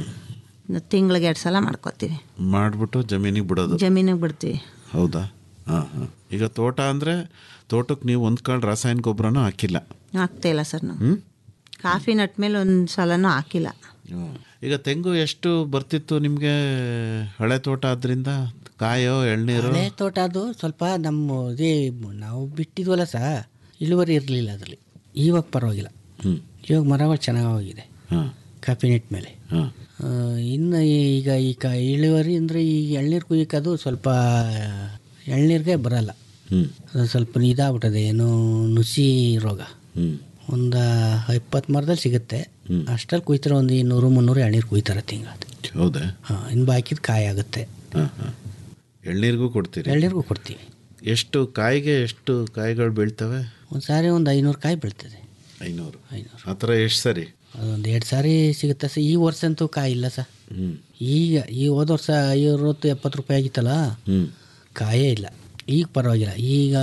ತಿಂಗಳಿಗೆ ಎರಡು ಸಲ ಮಾಡ್ಕೋತೀವಿ ಮಾಡಿಬಿಟ್ಟು ಜಮೀನಿಗೆ ಬಿಡೋದು ಜಮೀನಿಗೆ ಬಿಡ್ತೀವಿ ಹೌದಾ ಹಾಂ ಹಾಂ ಈಗ ತೋಟ ಅಂದರೆ ತೋಟಕ್ಕೆ ನೀವು ಒಂದು ಕಾಳು ರಾಸಾಯನಿಕ ಗೊಬ್ಬರನೂ ಹಾಕಿಲ್ಲ ಹಾಕ್ತಾ ಇಲ್ಲ ಸರ್ ನಾವು ಹ್ಞೂ ಕಾಫಿ ನಟ್ ಮೇಲೆ ಒಂದು ಸಲನೂ ಹಾಕಿಲ್ಲ ಈಗ ತೆಂಗು ಎಷ್ಟು ಬರ್ತಿತ್ತು ನಿಮಗೆ ಹಳೆ ತೋಟ ಆದ್ರಿಂದ ಕಾಯೋ ಎಳ್ನೀರು ಹಳೆ ತೋಟ ಅದು ಸ್ವಲ್ಪ ನಮ್ಮ ಇದೇ ನಾವು ಬಿಟ್ಟಿದ್ವಲ್ಲ ಸಹ ಇಳುವರಿ ಇರಲಿಲ್ಲ ಅದರಲ್ಲಿ ಇವಾಗ ಪರವಾಗಿಲ್ಲ ಹ್ಞೂ ಇವಾಗ ಮರಗಳು ಚೆನ್ನಾಗಿದೆ ಹಾಂ ಕಾಫಿ ನೆಟ್ ಮೇಲೆ ಹಾಂ ಆ, ಇನ್ನು ಈಗ ಈ ಕ ಇಳುವರಿ ಅಂದರೆ ಈ ಎಳ್ನೀರು ಕುಯ್ಯೋಕ್ಕದು ಸ್ವಲ್ಪ ಎಳ್ನೀರಿಗೆ ಬರಲ್ಲ ಹ್ಞೂ ಅದು ಸ್ವಲ್ಪ ಇದಾಗ್ಬಿಟ್ಟದೆ ಏನೋ ನುಸಿ ರೋಗ ಹ್ಞೂ ಒಂದು ಇಪ್ಪತ್ತು ಮರದಲ್ಲಿ ಸಿಗುತ್ತೆ ಅಷ್ಟರಲ್ಲಿ ಕುಯ್ತಾರೆ ಒಂದು ಇನ್ನೂರು ಮುನ್ನೂರು ಎಳ್ನೀರು ಕುಯ್ತಾರೆ ತಿಂಗಳ ಹೌದಾ ಹಾಂ ಇನ್ನು ಬಾಕಿದ ಕಾಯಿ ಆಗುತ್ತೆ ಹಾಂ ಹಾಂ ಎಳ್ನೀರಿಗೂ ಕೊಡ್ತೀರಿ ಎಳ್ನೀರಿಗೂ ಕೊಡ್ತೀವಿ ಎಷ್ಟು ಕಾಯಿಗೆ ಎಷ್ಟು ಕಾಯಿಗಳು ಬೀಳ್ತವೆ ಒಂದು ಸಾರಿ ಒಂದು ಐನೂರು ಕಾಯಿ ಬೀಳ್ತದೆ ಐನೂರು ಐನೂರು ಆ ಥರ ಎಷ್ಟು ಸರಿ ಅದೊಂದು ಎರಡು ಸಾರಿ ಸಿಗುತ್ತೆ ಸರ್ ಈ ವರ್ಷ ಅಂತೂ ಕಾಯಿ ಇಲ್ಲ ಸರ್ ಹ್ಞೂ ಈಗ ಈ ಹೋದ ವರ್ಷ ಐವತ್ತು ಎಪ್ಪತ್ತು ರೂಪಾಯಿ ಆಗಿತ್ತಲ್ಲ ಹ್ಞೂ ಕಾಯೇ ಇಲ್ಲ ಈಗ ಪರವಾಗಿಲ್ಲ ಈಗ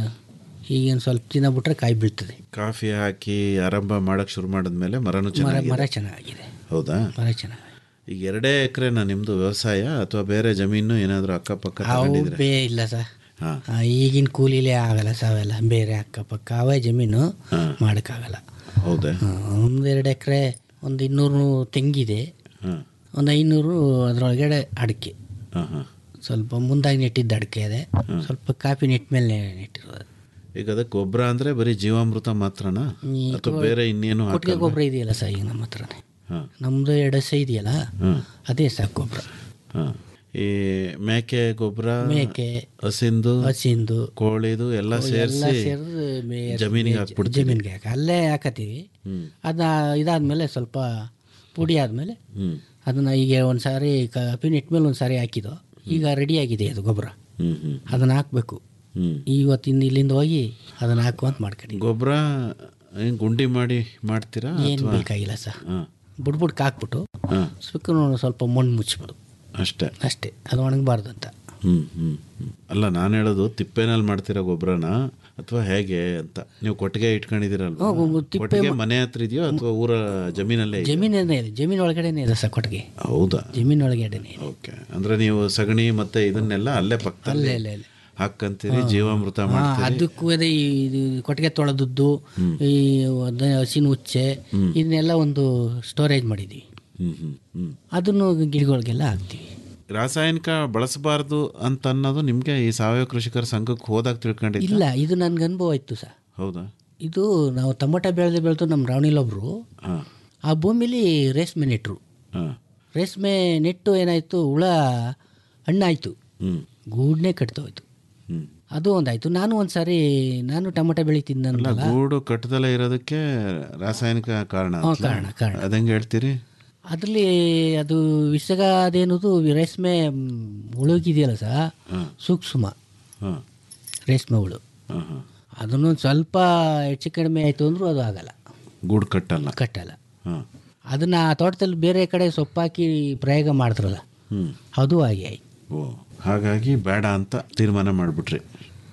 ಈಗೇನು ಸ್ವಲ್ಪ ದಿನ ಬಿಟ್ರೆ ಕಾಯಿ ಬೀಳ್ತದೆ ಕಾಫಿ ಹಾಕಿ ಆರಂಭ ಮಾಡಕ್ಕೆ ಶುರು ಮಾಡಿದ್ಮೇಲೆ ಮರನೂ ಮರ ಮರ ಚೆನ್ನಾಗಿದೆ ಚೆನ್ನಾಗಿದೆ ಹೌದಾ ಮರ ಚೆನ್ನಾಗಿದೆ ಈಗ ಎರಡೇ ಎಕರೆನಾ ನಿಮ್ಮದು ವ್ಯವಸಾಯ ಅಥವಾ ಬೇರೆ ಜಮೀನು ಏನಾದರೂ ಅಕ್ಕಪಕ್ಕ ಅವು ತಗೊಂಡಿದ್ರೆ ಬೇ ಇಲ್ಲ ಸರ್ ಹಾಂ ಆ, ಈಗಿನ ಕೂಲಿಲೇ ಆಗಲ್ಲ ಸರ್ ಅವೆಲ್ಲ ಬೇರೆ ಅಕ್ಕಪಕ್ಕ ಅವೇ ಜಮೀನು ಮಾಡೋಕ್ಕಾಗಲ್ಲ ಹೌದಾ ಒಂದು ಎರಡು ಎಕರೆ ಒಂದು ಇನ್ನೂರು ತೆಂಗಿದೆ ಹಾಂ ಒಂದು ಐನೂರು ಅದರೊಳಗಡೆ ಅಡಿಕೆ ಹಾಂ ಹಾಂ ಸ್ವಲ್ಪ ಮುಂದಾಗಿ ನೆಟ್ಟಿದ್ದ ಅಡಿಕೆ ಇದೆ ಸ್ವಲ್ಪ ಕಾಫಿ ನೆಟ್ ಮೇಲೆ ನೆಟ್ಟಿರೋದು ಈಗ ಅದಕ್ಕೆ ಗೊಬ್ಬರ ಅಂದರೆ ಬರೀ ಜೀವಾಮೃತ ಮಾತ್ರನಾ ಈ ಅಥವಾ ಬೇರೆ ಇನ್ನೇನು ಕೊಟ್ಟಿಗೆ ಹಾಕಲ್ವಾ ಗೊಬ್ಬರ ಇದೆಯಲ್ಲ ಸರ್ ಈಗ ನಮ್ಮ ಹತ್ರನೇ ಹಾಂ ನಮ್ಮದು ಎರಡು ಹಸ ಇದೆಯಲ್ಲ ಹಾಂ ಅದೇ ಸಾಕು ಗೊಬ್ಬರ ಹಾಂ ಈ ಮೇಕೆ ಗೊಬ್ಬರ ಮೇಕೆ ಹಸಿಂದು ಹಸಿಂದು ಕೋಳಿದು ಎಲ್ಲ ಎಲ್ಲ ಸೇರಿಸಿ ಸೇರಿದು ಮೇ- ಜಮೀನಿಗೆ ಮೇ- ಹಾಕ್ಬಿಡ್ತೀವಿ ಜಮೀನಿಗೆ ಹಾಕಿ ಅಲ್ಲೇ ಹಾಕತ್ತೀವಿ ಹ್ಮ್. ಅದನ್ನ ಇದಾದ್ಮೇಲೆ ಸ್ವಲ್ಪ ಪುಡಿ ಆದಮೇಲೆ ಹ್ಞೂ ಅದನ್ನು ಈಗ ಒಂದು ಸಾರಿ ಕಾಫಿ ನೆಟ್ ಮೇಲೆ ಒಂದು ಸಾರಿ ಹಾಕಿದ್ದು ಈಗ ರೆಡಿ ಆಗಿದೆ ಅದು ಗೊಬ್ಬರ ಹ್ಞೂ ಹ್ಞೂ ಅದನ್ನು ಹಾಕಬೇಕು ಹ್ಞೂ ಇವತ್ತಿಂದ ಇಲ್ಲಿಂದ ಹೋಗಿ ಅದನ್ನು ಹಾಕುವಂತ ಮಾಡ್ಕೊಂಡಿದ್ವಿ ಗೊಬ್ಬರ ಏನು ಗುಂಡಿ ಮಾಡಿ ಮಾಡ್ತೀರಾ ಏನು ಅಥವಾ ಬೇಕಾಗಿಲ್ಲ ಸರ್ ಹಾಂ ಬುಡ್ಬುಡ್ಗೆ ಹಾಕ್ಬಿಟ್ಟು ಹಾಂ ಸುಕ್ಕ ಸ್ವಲ್ಪ ಮಣ್ಣು ಮುಚ್ಚಬೇಕು ಅಷ್ಟೇ ಅಷ್ಟೇ ಅದು ಒಣಗಬಾರ್ದು ಅಂತ ಹ್ಞೂ ಹ್ಞೂ ಹ್ಞೂ ಅಲ್ಲ ನಾನು ಹೇಳೋದು ತಿಪ್ಪೆನಲ್ಲಿ ಮಾಡ್ತೀರಾ ಗೊಬ್ಬರನ ಅಥವಾ ಹೇಗೆ ಅಂತ ನೀವು ಕೊಟ್ಟಿಗೆ ಇಟ್ಕೊಂಡಿದ್ದೀರಲ್ವ ಹ್ಞೂ, ತಿಪ್ಪೆ ಕೊಟ್ಟಿಗೆ ಮನೆ ಹತ್ರ ಇದೆಯೋ ಅಥವಾ ಊರ ಜಮೀನಲ್ಲೇ ಇದೆಯೋ? ಜಮೀನೇನೇ ಇದೆ ಜಮೀನು ಒಳಗಡೆನೇ ಇದೆ ಸರ್ ಕೊಟ್ಟಿಗೆ ಹೌದಾ ಜಮೀನು ಒಳಗಡೆನೇ ಇದೆ ಓಕೆ ಅಂದ್ರೆ ನೀವು ಸಗಣಿ ಮತ್ತೆ ಇದನ್ನೆಲ್ಲ ಅಲ್ಲೇ ಪಕ್ಕದಲ್ಲಿ ಅಲ್ಲೇ ಅಲ್ಲೇ ಅಲ್ಲೇ ಹಾಕ್ಕಂತೀರಿ ಜೀವಾಮೃತ ಹಾ, ಮಾಡ್ತೀರಿ ಅದಕ್ಕೂ ಅದೇ ಈ ಇದು ಕೊಟ್ಟಿಗೆ ತೊಳೆದದ್ದು ಈ ಅದ- ಹಸಿನ ಉಚ್ಚೆ ಇದನ್ನೆಲ್ಲ ಒಂದು ಸ್ಟೋರೇಜ್ ಮಾಡಿದ್ದೀವಿ ಹ್ಮ್ ಹ್ಮ್ ಹ್ಮ್ ಅದನ್ನು ಗಿಡಗಳಿಗೆಲ್ಲ ಹಾಕ್ತೀವಿ ರಾಸಾಯನಿಕ ಬಳಸಬಾರ್ದು ಅಂತ ಅನ್ನೋದು ನಿಮಗೆ ಈ ಸಾವಯವ ಕೃಷಿಕರ ಸಂಘಕ್ಕೆ ಹೋದಾಗ ತಿಳ್ಕೊಂಡಿದ್ದ ಇಲ್ಲ ಇದು ನನಗೆ ಅನುಭವ ಇತ್ತು ಸರ್ ಹೌದಾ ಇದು ನಾವು ಟೊಮೊಟೊ ಬೆಳೆದು ಬೆಳೆದು ನಮ್ಮ ರಾವಣಿಲೊಬ್ರು ಹಾಂ ಆ ಭೂಮಿಲಿ ರೇಷ್ಮೆ ನೆಟ್ಟರು ಹಾಂ ರೇಷ್ಮೆ ನೆಟ್ಟು ಏನಾಯಿತು ಹುಳ ಹಣ್ಣಾಯಿತು ಹ್ಮ್ ಗೂಡನ್ನೇ ಕಟ್ತೋಯ್ತು ಹ್ಮ್ ಅದು ಒಂದಾಯಿತು ನಾನು ಒಂದು ಸಾರಿ ನಾನು ಟೊಮೊಟೊ ಅಲ್ಲ ಬೆಳಿತಿದ್ದನಲ್ಲ ಗೂಡು ಕಟ್ಟದಲ್ಲೇ ಇರೋದಕ್ಕೆ ರಾಸಾಯನಿಕ ಕಾರಣ ಹ್ಞೂ, ಅಂತಲಾ? ಕಾರಣ, ಕಾರಣ. ಅದಂಗೆ ಹೇಳ್ತೀರಿ ಅದರಲ್ಲಿ ಅದು ವಿಸಗ ಅದೇನದು ರೇಷ್ಮೆ ಮ್, ಹುಳುಗಿದೆಯಲ್ಲ ಸಹ ಸೂಕ್ಷ್ಮ ಹಾಂ ರೇಷ್ಮೆ ಹುಳು ಹಾಂ ಹಾಂ ಅದನ್ನು ಸ್ವಲ್ಪ ಹೆಚ್ಚು ಕಡಿಮೆ ಆಯಿತು ಅಂದರೂ ಅದು ಆಗಲ್ಲ ಗೂಡು ಕಟ್ಟಲ್ಲ ಕಟ್ಟಲ್ಲ ಹಾಂ ಅದನ್ನು ಆ ತೋಟದಲ್ಲಿ ಬೇರೆ ಕಡೆ ಸೊಪ್ಪಾಕಿ ಪ್ರಯೋಗ ಮಾಡಿದ್ರಲ್ಲ ಹ್ಞೂ ಅದು ಹಾಗೆ ಆಯ್ತು ಓ ಹಾಗಾಗಿ ಬೇಡ ಅಂತ ತೀರ್ಮಾನ ಮಾಡಿಬಿಟ್ರಿ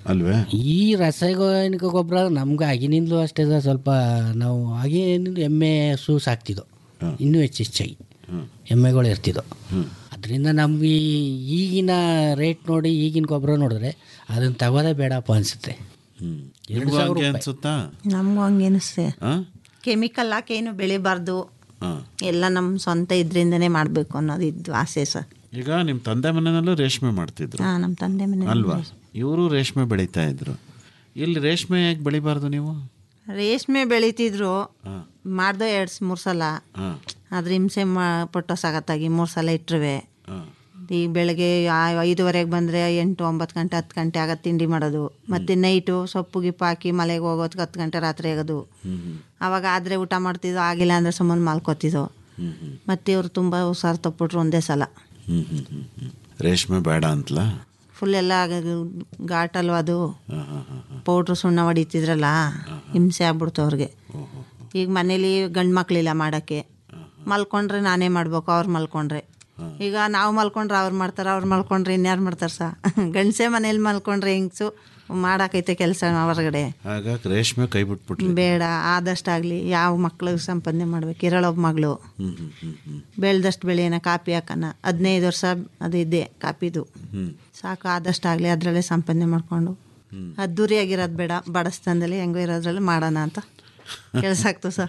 ಅಲ್ವೇ ಈ ರಾಸಾಯನಿಕ ಗೊಬ್ಬರ ನಮ್ಗೆ ಆಗಿನಿಂದಲೂ ಅಷ್ಟೇ ಸರ್ ಸ್ವಲ್ಪ ನಾವು ಆಗಿನಿಂದ ಎಮ್ಮೆ ಹಸು ಸಾಕ್ತಿದ್ದೋ ಇನ್ನೂ ಹೆಚ್ಚು ಹೆಚ್ಚಾಗಿ ಎಮ್ಮೆಗಳು ಇರ್ತಿದ್ದೋ ಅದರಿಂದ ನಮ್ಗೆ ಈ- ಈಗಿನ ರೇಟ್ ನೋಡಿ ಈಗಿನ ಗೊಬ್ಬರ ನೋಡಿದ್ರೆ ಅದನ್ನು ತಗೋದೇ ಬೇಡಪ್ಪ ಅನಿಸುತ್ತೆ ಹ್ಮ್ ಎರಡು ನಿಮ್ಗೂ ಸಾವಿರ ಹಂಗೆ ರೂಪಾಯಿ. ಅನ್ಸುತ್ತಾ ನಮಗೂ ಹಂಗೆ ಅನಿಸ್ತೆ ಆ? ಕೆಮಿಕಲ್ ಹಾಕಿ ಏನು ಬೆಳಿಬಾರ್ದು ಆ. ಎಲ್ಲ ನಮ್ಮ ಸ್ವಂತ ಇದರಿಂದನೇ ಮಾಡಬೇಕು ಅನ್ನೋದು ಇದ್ದು ಆಸೆ ಸರ್ ಈಗ ನಿಮ್ಮ ತಂದೆ ಮನೆಯಲ್ಲೂ ರೇಷ್ಮೆ ಮಾಡ್ತಿದ್ರು ಹಾಂ ನಮ್ಮ ತಂದೆ ಮನೆ ಅಲ್ವಾ ಇವರು ರೇಷ್ಮೆ ಬೆಳೀತಾ ಇದ್ರು ಇಲ್ಲಿ ರೇಷ್ಮೆ ಯಾಕೆ ಬೆಳಿಬಾರ್ದು ನೀವು ರೇಷ್ಮೆ ಬೆಳಿತಿದ್ರು ಮಾಡ್ದೋ ಎರಡು ಮೂರು ಸಲ ಹಾಂ ಅದ್ರ ಹಿಂಸೆ ಮಾ ಪಟ್ಟೋ ಸಾಗತ್ತಾಗಿ ಮೂರು ಸಲ ಇಟ್ಟರುವೆ ಹಾಂ ಈಗ ಬೆಳಗ್ಗೆ ಆ- ಐದುವರೆಗೆ ಬಂದರೆ ಎಂಟು ಒಂಬತ್ತು ಗಂಟೆ ಹತ್ತು ಗಂಟೆ ಆಗತ್ತೆ ತಿಂಡಿ ಮಾಡೋದು ಮತ್ತು ನೈಟು ಸೊಪ್ಪು ಗಿಪ್ಪು ಹಾಕಿ ಮಲೆಗೆ ಹೋಗೋದಕ್ಕೆ ಹತ್ತು ಗಂಟೆ ರಾತ್ರಿ ಆಗೋದು ಅವಾಗ ಆದರೆ ಊಟ ಮಾಡ್ತಿದ್ದೋ ಆಗಿಲ್ಲ ಅಂದರೆ ಸುಮ್ಮನೆ ಮಲ್ಕೋತಿದ್ದೋ ಮತ್ತು ಇವರು ತುಂಬ ಹುಷಾರು ತಪ್ಪಿಟ್ರು ಒಂದೇ ಸಲ ಹ್ಞೂ ಹ್ಞೂ ಹ್ಞೂ ಹ್ಞೂ ರೇಷ್ಮೆ ಬೇಡ ಅಂತಲಾ ಫುಲ್ ಎಲ್ಲ ಘಾಟಲ್ವ ಅದು ಹಾಂ ಹಾಂ ಹಾಂ ಹಾಂ ಪೌಡ್ರು ಸುಣ್ಣ ಹೊಡಿತಿದ್ರಲ್ಲ ಹಿಂಸೆ ಆಗ್ಬಿಡ್ತು ಅವ್ರಿಗೆ ಈಗ ಮನೇಲಿ ಗಂಡು ಮಕ್ಳಿಲ್ಲ ಮಾಡೋಕ್ಕೆ ಮಲ್ಕೊಂಡ್ರೆ ನಾನೇ ಮಾಡ್ಬೇಕು ಅವ್ರು ಮಲ್ಕೊಂಡ್ರೆ ಈಗ ನಾವು ಮಲ್ಕೊಂಡ್ರೆ ಅವ್ರು ಮಾಡ್ತಾರೆ ಅವ್ರು ಮಲ್ಕೊಂಡ್ರೆ ಇನ್ಯಾರು ಮಾಡ್ತಾರೆ ಸಾ ಗಂಡಸೆ ಮನೇಲಿ ಮಲ್ಕೊಂಡ್ರೆ ಹೆಂಗ್ಸು ಮಾಡಾಕೈತೆ ಕೆಲಸ ಹೊರಗಡೆ ಹಾಗಾಗಿ ರೇಷ್ಮೆ ಕೈ ಬಿಟ್ಬಿಟ್ರಿ ಬೇಡ ಆದಷ್ಟಾಗಲಿ ಯಾವ ಮಕ್ಳಿಗೆ ಸಂಪಾದನೆ ಮಾಡ್ಬೇಕು ಇರೋಳೊಬ್ಬ ಮಗಳು ಹ್ಞೂ ಹ್ಞೂ ಹ್ಞೂ ಹ್ಞೂ ಬೆಳ್ದಷ್ಟು ಬೆಳೆಯೋಣ ಕಾಪಿ ಹಾಕೋಣ ಹದಿನೈದು ವರ್ಷ ಅದು ಇದೆ ಕಾಪಿದು ಹ್ಞೂ ಸಾಕು ಆದಷ್ಟಾಗಲಿ ಅದರಲ್ಲೇ ಸಂಪಾದನೆ ಮಾಡಿಕೊಂಡು ಅದ್ದೂರಿಯಾಗಿರೋದು ಬೇಡ ಬಡಸ್ತನದಲ್ಲಿ ಹೆಂಗೋ ಇರೋದ್ರಲ್ಲಿ ಮಾಡೋಣ ಅಂತ ಕೆಲಸ ಆಗ್ತದೆ ಸರ್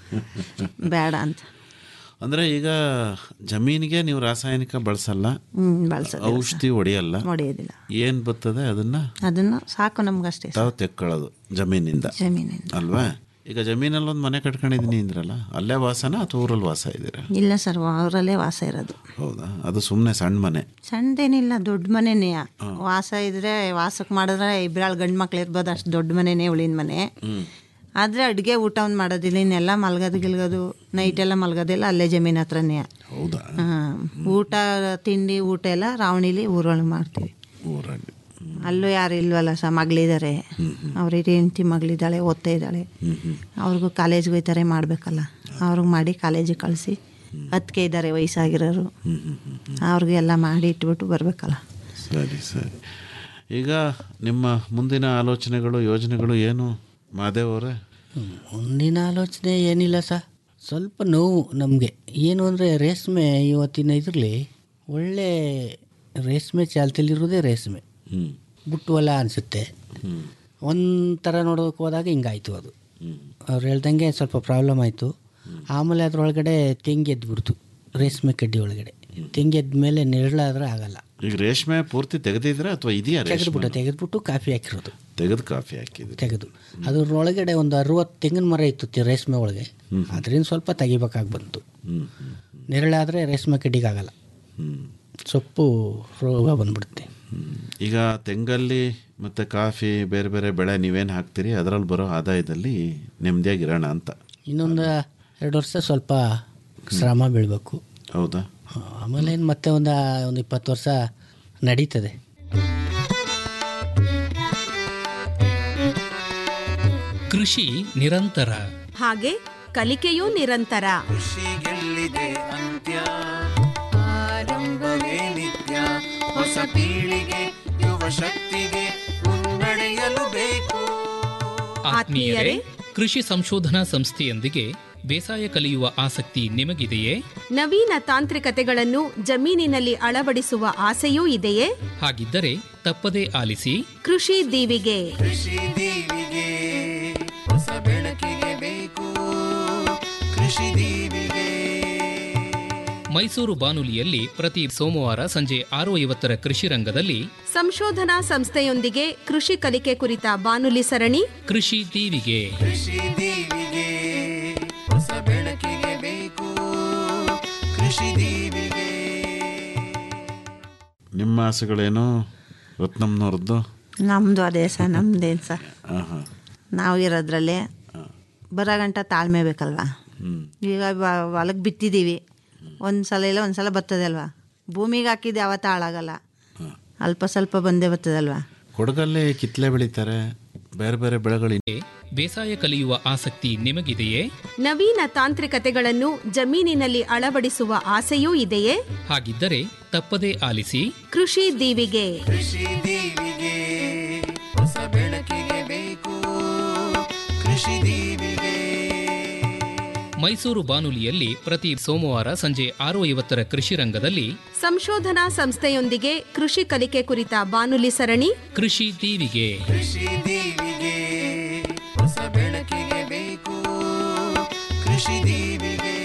ಬೇಡ ಅಂತ ಅಂದರೆ ಈಗ ಜಮೀನಿಗೆ ನೀವು ರಾಸಾಯನಿಕ ಬಳಸಲ್ಲ ಹ್ಞೂ ಬಳಸೋದು ಔಷಧಿ ಹೊಡೆಯಲ್ಲ ಹೊಡೆಯೋದಿಲ್ಲ ಏನು ಬರ್ತದೆ ಅದನ್ನು ಅದನ್ನು ಸಾಕು ನಮ್ಗಷ್ಟೇ ತಾವು ತೆಕ್ಕೊಳ್ಳೋದು ಜಮೀನಿಂದ ಜಮೀನಿಂದ ಅಲ್ವಾ ಈಗ ಜಮೀನಲ್ಲಿ ಒಂದು ಮನೆ ಕಟ್ಕೊಂಡಿದ್ದೀನಿ ಅಂದ್ರಲ್ಲ ಅಲ್ಲೇ ವಾಸನ ಅಥವಾ ಊರಲ್ಲಿ ವಾಸ ಇದ್ದೀರಾ ಇಲ್ಲ ಸರ್ ಅವರಲ್ಲೇ ವಾಸ ಇರೋದು ಹೌದಾ ಅದು ಸುಮ್ಮನೆ ಸಣ್ಣ ಮನೆ ಸಣ್ಣದೇನಿಲ್ಲ ದೊಡ್ಡ ಮನೆನೇ ವಾಸ ಇದ್ರೆ ವಾಸಕ್ಕೆ ಮಾಡಿದ್ರೆ ಇಬ್ಬರಾಳು ಗಂಡು ಮಕ್ಳು ಇರ್ಬೋದು ಅಷ್ಟು ದೊಡ್ಡ ಮನೆನೇ ಉಳಿನ ಮನೆ ಆದರೆ ಅಡುಗೆ ಊಟ ಒಂದು ಮಾಡೋದಿಲ್ಲ ಇನ್ನೆಲ್ಲ ಮಲ್ಗೋದು ಗಿಲ್ಗೋದು ನೈಟೆಲ್ಲ ಮಲ್ಗೋದಿಲ್ಲ ಅಲ್ಲೇ ಜಮೀನ್ ಹತ್ರನೇ ಹೌದಾ ಹಾಂ ಊಟ ತಿಂಡಿ ಊಟ ಎಲ್ಲ ರಾವಣಿಲಿ ಊರೊಳಗೆ ಮಾಡ್ತೀವಿ ಊರಲ್ಲಿ ಅಲ್ಲೂ ಯಾರು ಇಲ್ವಲ್ಲ ಸ ಮಗಳಿದ್ದಾರೆ ಅವ್ರಿಗೆ ಹೆಂಡತಿ ಮಗಳಿದ್ದಾಳೆ ಓದ್ತಾ ಇದ್ದಾಳೆ ಅವ್ರಿಗೂ ಕಾಲೇಜ್ಗೆ ಹೋಯ್ತಾರೆ ಮಾಡಬೇಕಲ್ಲ ಅವ್ರಿಗೆ ಮಾಡಿ ಕಾಲೇಜಿಗೆ ಕಳಿಸಿ ಅದಕ್ಕೆ ಇದ್ದಾರೆ ವಯಸ್ಸಾಗಿರೋರು ಅವ್ರಿಗೆ ಎಲ್ಲ ಮಾಡಿ ಇಟ್ಬಿಟ್ಟು ಬರಬೇಕಲ್ಲ ಸರಿ ಸರಿ ಈಗ ನಿಮ್ಮ ಮುಂದಿನ ಆಲೋಚನೆಗಳು ಯೋಜನೆಗಳು ಏನು ಮಾದೇವ್ ಅವರೇ ಮುಂದಿನ ಆಲೋಚನೆ ಏನಿಲ್ಲ ಸರ್ ಸ್ವಲ್ಪ ನೋವು ನಮಗೆ ಏನು ಅಂದರೆ ರೇಷ್ಮೆ ಇವತ್ತಿನ ಇದರಲ್ಲಿ ಒಳ್ಳೆ ರೇಷ್ಮೆ ಚಾಲ್ತಿಲಿರೋದೇ ರೇಷ್ಮೆ ಹ್ಞೂ ಬಿಟ್ಟುವಲ್ಲ ಅನಿಸುತ್ತೆ ಒಂಥರ ನೋಡೋಕೆ ಹೋದಾಗ ಹಿಂಗಾಯ್ತು ಅದು ಅವ್ರು ಹೇಳ್ದಂಗೆ ಸ್ವಲ್ಪ ಪ್ರಾಬ್ಲಮ್ ಆಯಿತು ಆಮೇಲೆ ಅದರೊಳಗಡೆ ತೆಂಗಿ ಎದ್ಬಿಡ್ತು ರೇಷ್ಮೆ ಕಡ್ಡಿ ಒಳಗಡೆ ತೆಂಗಿ ಎದ್ದ ಮೇಲೆ ನೆರಳಾದ್ರೆ ಆಗಲ್ಲ ಈಗ ರೇಷ್ಮೆ ಪೂರ್ತಿ ತೆಗೆದಿದ್ರೆ ಅಥವಾ ಇದೆಯಾ ತೆಗೆದ್ಬಿಟ್ಟು ರೇಷ್ಮೆ ತೆಗೆದ್ಬಿಟ್ಟು ಕಾಫಿ ಹಾಕಿರೋದು ತೆಗೆದು ಕಾಫಿ ಹಾಕಿದ್ರಿ ತೆಗೆದು ಅದ್ರೊಳಗಡೆ ಒಂದು ಅರುವತ್ತು ತೆಂಗಿನ ಮರ ಇತ್ತು ತಿ- ರೇಷ್ಮೆ ಒಳಗೆ ಅದರಿಂದ ಸ್ವಲ್ಪ ತೆಗಿಬೇಕಾಗಿ ಬಂತು ಹ್ಞೂ ಹ್ಞೂ ನೆರಳಾದರೆ ರೇಷ್ಮೆ ಕಡ್ಡಿಗಾಗಲ್ಲ ಹ್ಞೂ ಸೊಪ್ಪು ರೋಗ ಬಂದ್ಬಿಡುತ್ತೆ ಈಗ ತೆಂಗಲ್ಲಿ ಮತ್ತು ಕಾಫಿ ಬೇರೆ ಬೇರೆ ಬೆಳೆ ನೀವೇನು ಹಾಕ್ತೀರಿ ಅದರಲ್ಲಿ ಬರೋ ಆದಾಯದಲ್ಲಿ ನೆಮ್ಮದಿಯಾಗಿರೋಣ ಅಂತ ಇನ್ನೊಂದು ಎರಡು ವರ್ಷ ಸ್ವಲ್ಪ ಶ್ರಮ ಬೀಳಬೇಕು ಹೌದಾ ಆಮೇಲೆ ಏನು ಮತ್ತೆ ಒಂದು ಒಂದು ಇಪ್ಪತ್ತು ವರ್ಷ ನಡೀತದೆ ಕೃಷಿ ನಿರಂತರ ಹಾಗೆ ಕಲಿಕೆಯೂ ನಿರಂತರ ಕೃಷಿಗೆಲ್ಲಿದೆ ಅಂತ್ಯ ಆರಂಭವೇ ನಿತ್ಯ ಹೊಸ ಪೀಳಿಗೆ ಯುವ ಶಕ್ತಿಗೆ ಮುನ್ನಡೆಯಲು ಬೇಕು ಆತ್ಮೀಯರೇ ಕೃಷಿ ಸಂಶೋಧನಾ ಸಂಸ್ಥೆಯೊಂದಿಗೆ ಬೇಸಾಯ ಕಲಿಯುವ ಆಸಕ್ತಿ ನಿಮಗಿದೆಯೇ ನವೀನ ತಾಂತ್ರಿಕತೆಗಳನ್ನು ಜಮೀನಿನಲ್ಲಿ ಅಳವಡಿಸುವ ಆಸೆಯೂ ಇದೆಯೇ ಹಾಗಿದ್ದರೆ ತಪ್ಪದೇ ಆಲಿಸಿ ಕೃಷಿ ದೀವಿಗೆ ಕೃಷಿ ದೀವಿಗೆ ಹೊಸ ಬೆಳಕಿಗೆ ಬೇಕು ಕೃಷಿ ದೀವಿಗೆ ಮೈಸೂರು ಬಾನುಲಿಯಲ್ಲಿ ಪ್ರತಿ ಸೋಮವಾರ ಸಂಜೆ ಆರು ಐವತ್ತರ ಕೃಷಿ ರಂಗದಲ್ಲಿ ಸಂಶೋಧನಾ ಸಂಸ್ಥೆಯೊಂದಿಗೆ ಕೃಷಿ ಕಲಿಕೆ ಕುರಿತ ಬಾನುಲಿ ಸರಣಿ ಕೃಷಿ ದೀವಿಗೆ ಕೃಷಿ ದೀವಿಗೆ ಹೊಸ ಬೆಳಕಿಗೆ ಬೇಕು ಕೃಷಿ ದೀವಿಗೆ ನಿಮ್ಮ ಆಸೆಗಳೇನು ರತ್ನಮ್ನವ್ರದ್ದು ನಮ್ಮದು ಅದೇ ಸರ್ ನಮ್ದೇನು ಸರ್ ಹಾಂ ಹಾಂ ನಾವು ಇರೋದ್ರಲ್ಲೇ ಬರೋ ಗಂಟ ತಾಳ್ಮೆ ಬೇಕಲ್ವಾ ಈಗ ವ- ಹೊಲಕ್ಕೆ ಬಿತ್ತಿದ್ದೀವಿ ಒಂದು ಸಲ ಇಲ್ಲ ಒಂದು ಸಲ ಬರ್ತದೆ ಅಲ್ವಾ ಭೂಮಿಗೆ ಹಾಕಿದ್ದು ಯಾವತ್ತೂ ಹಾಳಾಗಲ್ಲ ಅಲ್ಪ ಸ್ವಲ್ಪ ಬಂದೇ ಬರ್ತದಲ್ವಾ ಕೊಡಗಲ್ಲೇ ಕಿತ್ಲೆ ಬೆಳೀತಾರೆ ಬೇರೆ ಬೇರೆ ಬೆಳೆಗಳು ಬೇಸಾಯ ಕಲಿಯುವ ಆಸಕ್ತಿ ನಿಮಗಿದೆಯೇ ನವೀನ ತಾಂತ್ರಿಕತೆಗಳನ್ನು ಜಮೀನಿನಲ್ಲಿ ಅಳವಡಿಸುವ ಆಸೆಯೂ ಇದೆಯೇ ಹಾಗಿದ್ದರೆ ತಪ್ಪದೇ ಆಲಿಸಿ ಕೃಷಿ ದೀವಿಗೆ ಕೃಷಿ ದೀವಿಗೆ ಹೊಸ ಮೈಸೂರು ಬಾನುಲಿಯಲ್ಲಿ ಪ್ರತಿ ಸೋಮವಾರ ಸಂಜೆ ಆರು ಐವತ್ತರ ಕೃಷಿ ರಂಗದಲ್ಲಿ ಸಂಶೋಧನಾ ಸಂಸ್ಥೆಯೊಂದಿಗೆ ಕೃಷಿ ಕಲಿಕೆ ಕುರಿತ ಬಾನುಲಿ ಸರಣಿ ಕೃಷಿ ದೀವಿಗೆ ಕೃಷಿ ದೀವಿಗೆ ಹೊಸ ಬೆಳಕಿಗೆ ಬೇಕು ಕೃಷಿ ದೀವಿಗೆ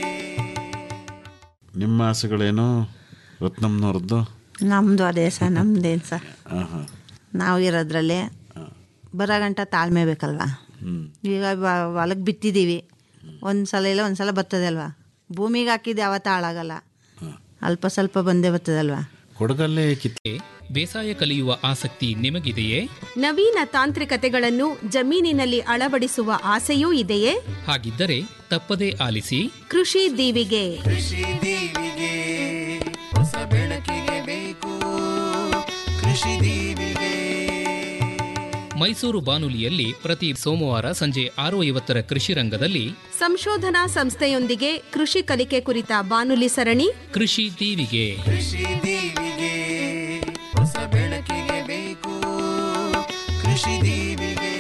ನಿಮ್ಮ ಆಸೆಗಳೇನು ರತ್ನಮ್ನವ್ರದ್ದು ನಮ್ಮದು ಅದೇ ಸರ್ ನಮ್ದೇನು ಸರ್ ಹಾಂ ಹಾಂ ನಾವು ಇರೋದ್ರಲ್ಲಿ ಬರೋ ಗಂಟ ತಾಳ್ಮೆ ಬೇಕಲ್ವಾ ಹ್ಞೂ ಈಗ ಹೊಲಕ್ಕೆ ಬಿತ್ತಿದ್ದೀವಿ ಒಂದು ಸಲ ಇಲ್ಲ ಒಂದು ಸಲ ಬರ್ತದೆ ಅಲ್ವಾ ಭೂಮಿಗೆ ಹಾಕಿದ್ದು ಯಾವತ್ತೂ ಹಾಳಾಗಲ್ಲ ಅಲ್ಪ ಸ್ವಲ್ಪ ಬಂದೇ ಬರ್ತದಲ್ವಾ ಕೊಡಗಲ್ಲೇ ಕಿತ್ ಬೇಸಾಯ ಕಲಿಯುವ ಆಸಕ್ತಿ ನಿಮಗಿದೆಯೇ ನವೀನ ತಾಂತ್ರಿಕತೆಗಳನ್ನು ಜಮೀನಿನಲ್ಲಿ ಅಳವಡಿಸುವ ಆಸೆಯೂ ಇದೆಯೇ ಹಾಗಿದ್ದರೆ ತಪ್ಪದೇ ಆಲಿಸಿ ಕೃಷಿ ದೀವಿಗೆ ಕೃಷಿ ದೀವಿಗೆ ಹೊಸ ಬೆಳಕಿಗೆ ಬೇಕು ಕೃಷಿ ದೀವಿಗೆ ಮೈಸೂರು ಬಾನುಲಿಯಲ್ಲಿ ಪ್ರತಿ ಸೋಮವಾರ ಸಂಜೆ ಆರು ಐವತ್ತರ ಕೃಷಿ ರಂಗದಲ್ಲಿ ಸಂಶೋಧನಾ ಸಂಸ್ಥೆಯೊಂದಿಗೆ ಕೃಷಿ ಕಲಿಕೆ ಕುರಿತ ಬಾನುಲಿ ಸರಣಿ ಕೃಷಿ ದೀವಿಗೆ ಕೃಷಿ ದೀವಿಗೆ ಹೊಸ ಬೆಳಕಿಗೆ ಬೇಕು ಕೃಷಿ ದೀವಿಗೆ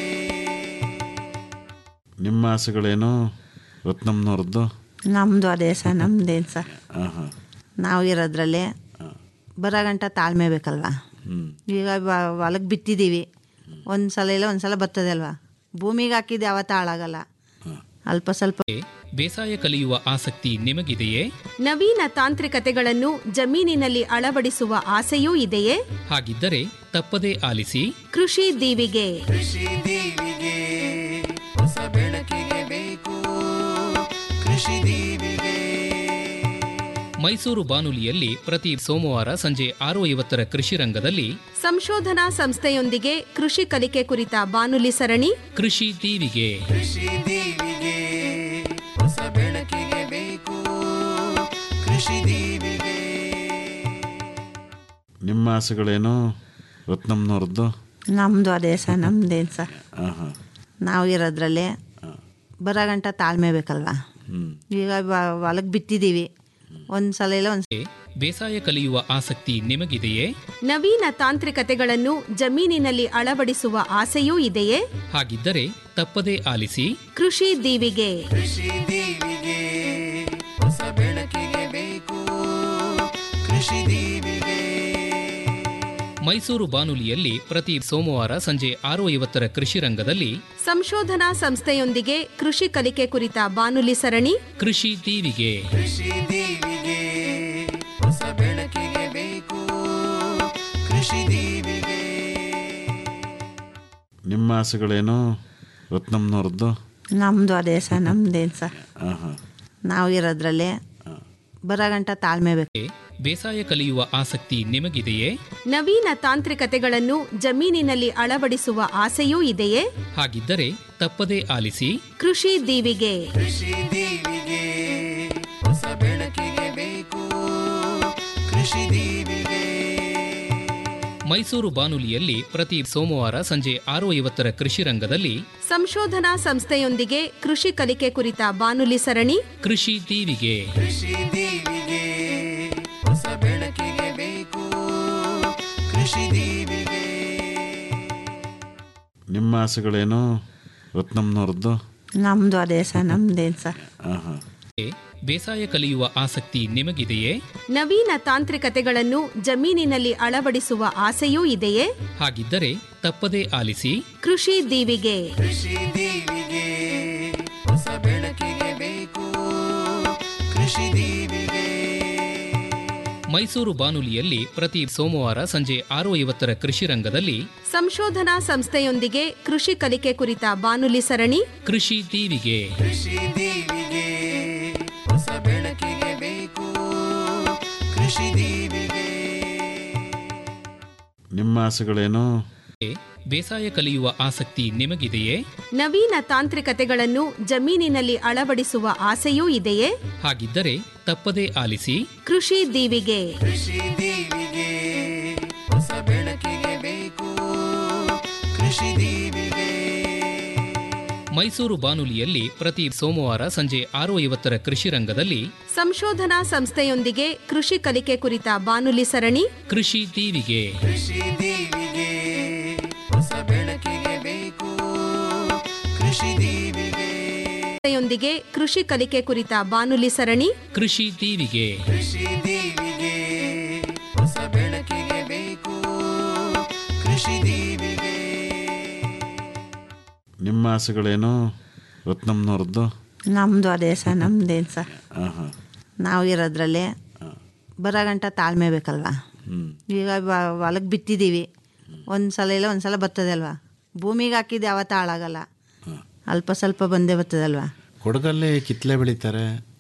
ನಿಮ್ಮ ಆಸೆಗಳೇನು ರತ್ನಮ್ನವ್ರದ್ದು ನಮ್ಮದು ಅದೇ ಸರ್ ನಮ್ದೇನು ಸರ್ ಹಾಂ ಹಾಂ ನಾವು ಇರೋದ್ರಲ್ಲಿ ಬರೋ ಗಂಟ ತಾಳ್ಮೆ ಬೇಕಲ್ವಾ ಹ್ಞೂ ಈಗ ಹೊಲಕ್ಕೆ ಬಿತ್ತಿದ್ದೀವಿ ಒಂದು ಸಲ ಇಲ್ಲ ಒಂದು ಸಲ ಬರ್ತದೆ ಅಲ್ವಾ ಭೂಮಿಗೆ ಹಾಕಿದ್ದು ಯಾವತ್ತೂ ಹಾಳಾಗಲ್ಲ ಅಲ್ಪ ಸ್ವಲ್ಪ ಬೇಸಾಯ ಕಲಿಯುವ ಆಸಕ್ತಿ ನಿಮಗಿದೆಯೇ ನವೀನ ತಾಂತ್ರಿಕತೆಗಳನ್ನು ಜಮೀನಿನಲ್ಲಿ ಅಳವಡಿಸುವ ಆಸೆಯೂ ಇದೆಯೇ ಹಾಗಿದ್ದರೆ ತಪ್ಪದೇ ಆಲಿಸಿ ಕೃಷಿ ದೀವಿಗೆ ಕೃಷಿ ದೀವಿಗೆ ಹೊಸ ಬೆಳಕಿಗೆ ಬೇಕು ಕೃಷಿ ದೀವಿಗೆ ಮೈಸೂರು ಬಾನುಲಿಯಲ್ಲಿ ಪ್ರತಿ ಸೋಮವಾರ ಸಂಜೆ ಆರು ಐವತ್ತರ ಕೃಷಿ ರಂಗದಲ್ಲಿ ಸಂಶೋಧನಾ ಸಂಸ್ಥೆಯೊಂದಿಗೆ ಕೃಷಿ ಕಲಿಕೆ ಕುರಿತ ಬಾನುಲಿ ಸರಣಿ ಕೃಷಿ ದೀವಿಗೆ ಕೃಷಿ ದೀವಿಗೆ ಹೊಸ ಬೆಳಕಿಗೆ ಬೇಕು ಕೃಷಿ ದೀವಿಗೆ ನಿಮ್ಮ ಆಸೆಗಳೇನು ರತ್ನಮ್ನವ್ರದ್ದು ನಮ್ಮದು ಅದೇ ಸರ್ ನಮ್ದೇನು ಸರ್ ಹಾಂ ಹಾಂ ನಾವು ಇರೋದ್ರಲ್ಲಿ ಬರೋ ಗಂಟ ತಾಳ್ಮೆ ಬೇಕಲ್ವಾ ಹ್ಞೂ ಈಗ ಹೊಲಕ್ಕೆ ಬಿತ್ತಿದ್ದೀವಿ ಒಂದು ಸಲ ಇಲ್ಲ ಒಂದು ಬೇಸಾಯ ಕಲಿಯುವ ಆಸಕ್ತಿ ನಿಮಗಿದೆಯೇ ನವೀನ ತಾಂತ್ರಿಕತೆಗಳನ್ನು ಜಮೀನಿನಲ್ಲಿ ಅಳವಡಿಸುವ ಆಸೆಯೂ ಇದೆಯೇ ಹಾಗಿದ್ದರೆ ತಪ್ಪದೇ ಆಲಿಸಿ ಕೃಷಿ ದೀವಿಗೆ ಕೃಷಿ ದೀವಿಗೆ ಹೊಸ ಬೆಳಕಿಗೆ ಬೇಕು ಕೃಷಿ ದೀವಿಗೆ ಮೈಸೂರು ಬಾನುಲಿಯಲ್ಲಿ ಪ್ರತಿ ಸೋಮವಾರ ಸಂಜೆ ಆರು ಐವತ್ತರ ಕೃಷಿ ರಂಗದಲ್ಲಿ ಸಂಶೋಧನಾ ಸಂಸ್ಥೆಯೊಂದಿಗೆ ಕೃಷಿ ಕಲಿಕೆ ಕುರಿತ ಬಾನುಲಿ ಸರಣಿ ಕೃಷಿ ದೀವಿಗೆ ಕೃಷಿ ದೀವಿಗೆ ಹೊಸ ಬೆಳಕಿಗೆ ಬೇಕು ಕೃಷಿ ದೀವಿಗೆ ನಿಮ್ಮ ಆಸೆಗಳೇನು ರತ್ನಮ್ನವ್ರದ್ದು ನಮ್ಮದು ಅದೇ ಸರ್ ನಮ್ದೇನು ಸರ್ ಹಾಂ ಹಾಂ ನಾವು ಇರೋದ್ರಲ್ಲಿ ಬರೋ ಗಂಟ ತಾಳ್ಮೆ ಬೇಕು ಬೇಸಾಯ ಕಲಿಯುವ ಆಸಕ್ತಿ ನಿಮಗಿದೆಯೇ ನವೀನ ತಾಂತ್ರಿಕತೆಗಳನ್ನು ಜಮೀನಿನಲ್ಲಿ ಅಳವಡಿಸುವ ಆಸೆಯೂ ಇದೆಯೇ ಹಾಗಿದ್ದರೆ ತಪ್ಪದೇ ಆಲಿಸಿ ಕೃಷಿ ದೀವಿಗೆ ಕೃಷಿ ದೀವಿಗೆ ಹೊಸ ಬೆಳಕಿಗೆ ಬೇಕು ಕೃಷಿ ದೀವಿಗೆ ಮೈಸೂರು ಬಾನುಲಿಯಲ್ಲಿ ಪ್ರತಿ ಸೋಮವಾರ ಸಂಜೆ ಆರು ಐವತ್ತರ ಕೃಷಿ ರಂಗದಲ್ಲಿ ಸಂಶೋಧನಾ ಸಂಸ್ಥೆಯೊಂದಿಗೆ ಕೃಷಿ ಕಲಿಕೆ ಕುರಿತ ಬಾನುಲಿ ಸರಣಿ ಕೃಷಿ ದೀವಿಗೆ ಕೃಷಿ ದೀವಿಗೆ ಹೊಸ ಬೆಳಕಿಗೆ ಬೇಕು ಕೃಷಿ ದೀವಿಗೆ ನಿಮ್ಮ ಆಸೆಗಳೇನು ರತ್ನಮ್ನವ್ರದ್ದು ನಮ್ಮದು ಅದೇ ಸರ್ ನಮ್ದೇನು ಸರ್ ಹಾಂ ಹಾಂ ಬೇಸಾಯ ಕಲಿಯುವ ಆಸಕ್ತಿ ನಿಮಗಿದೆಯೇ ನವೀನ ತಾಂತ್ರಿಕತೆಗಳನ್ನು ಜಮೀನಿನಲ್ಲಿ ಅಳವಡಿಸುವ ಆಸೆಯೂ ಇದೆಯೇ ಹಾಗಿದ್ದರೆ ತಪ್ಪದೇ ಆಲಿಸಿ ಕೃಷಿ ದೀವಿಗೆ ಕೃಷಿ ದೀವಿಗೆ ಹೊಸ ಬೆಳಕಿಗೆ ಬೇಕು ಕೃಷಿ ದೀವಿಗೆ ಮೈಸೂರು ಬಾನುಲಿಯಲ್ಲಿ ಪ್ರತಿ ಸೋಮವಾರ ಸಂಜೆ ಆರು ಐವತ್ತರ ಕೃಷಿ ರಂಗದಲ್ಲಿ ಸಂಶೋಧನಾ ಸಂಸ್ಥೆಯೊಂದಿಗೆ ಕೃಷಿ ಕಲಿಕೆ ಕುರಿತ ಬಾನುಲಿ ಸರಣಿ ಕೃಷಿ ದೀವಿಗೆ ಕೃಷಿ ದೀವಿಗೆ ಹೊಸ ಬೆಳಕಿಗೆ ಬೇಕು ಕೃಷಿ ದೀವಿಗೆ ನಿಮ್ಮ ಆಸೆಗಳೇನು ಬೇಸಾಯ ಕಲಿಯುವ ಆಸಕ್ತಿ ನಿಮಗಿದೆಯೇ ನವೀನ ತಾಂತ್ರಿಕತೆಗಳನ್ನು ಜಮೀನಿನಲ್ಲಿ ಅಳವಡಿಸುವ ಆಸೆಯೂ ಇದೆಯೇ ಹಾಗಿದ್ದರೆ ತಪ್ಪದೇ ಆಲಿಸಿ ಕೃಷಿ ದೀವಿಗೆ ಕೃಷಿ ದೀವಿಗೆ ಹೊಸ ಬೆಳಕಿಗೆ ಬೇಕು ಕೃಷಿ ದೀವಿಗೆ ಮೈಸೂರು ಬಾನುಲಿಯಲ್ಲಿ ಪ್ರತಿ ಸೋಮವಾರ ಸಂಜೆ ಆರು ಐವತ್ತರ ಕೃಷಿ ರಂಗದಲ್ಲಿ ಸಂಶೋಧನಾ ಸಂಸ್ಥೆಯೊಂದಿಗೆ ಕೃಷಿ ಕಲಿಕೆ ಕುರಿತ ಬಾನುಲಿ ಸರಣಿ ಕೃಷಿ ದೀವಿಗೆ ಕೃಷಿ ದೀವಿಗೆ ಹೊಸ ಬೆಳಕಿಗೆ ಬೇಕು ಕೃಷಿ ದೀವಿಗೆ ನಿಮ್ಮೊಂದಿಗೆ ಕೃಷಿ ಕಲಿಕೆ ಕುರಿತ ಬಾನುಲಿ ಸರಣಿ ಕೃಷಿ ದೀವಿಗೆ ಕೃಷಿ ದೀವಿಗೆ ಹೊಸ ಬೆಳಕಿಗೆ ಬೇಕು ಕೃಷಿ ದೀವಿಗೆ ನಿಮ್ಮ ಆಸೆಗಳೇನು ರತ್ನಮ್ನವ್ರದ್ದು ನಮ್ಮದು ಅದೇ ಸರ್ ನಮ್ದೇನು ಸರ್ ಹಾಂ ಹಾಂ ನಾವು ಇರೋದ್ರಲ್ಲಿ ಬರೋ ಗಂಟ ತಾಳ್ಮೆ ಬೇಕಲ್ವಾ ಈಗ ಬ- ಹೊಲಕ್ಕೆ ಬಿತ್ತಿದ್ದೀವಿ ಒಂದು ಸಲ ಇಲ್ಲ ಒಂದು ಸಲ ಬರ್ತದೆ ಅಲ್ವಾ ಭೂಮಿಗೆ ಹಾಕಿದ್ದು ಯಾವತ್ತೂ ಹಾಳಾಗಲ್ಲ ಅಲ್ಪ ಸ್ವಲ್ಪ ಬಂದೇ ಬರ್ತದಲ್ವಾ ಕೊಡಗಲ್ಲಿ ಕಿತ್ಲೆ ಬೆಳೀತಾರೆ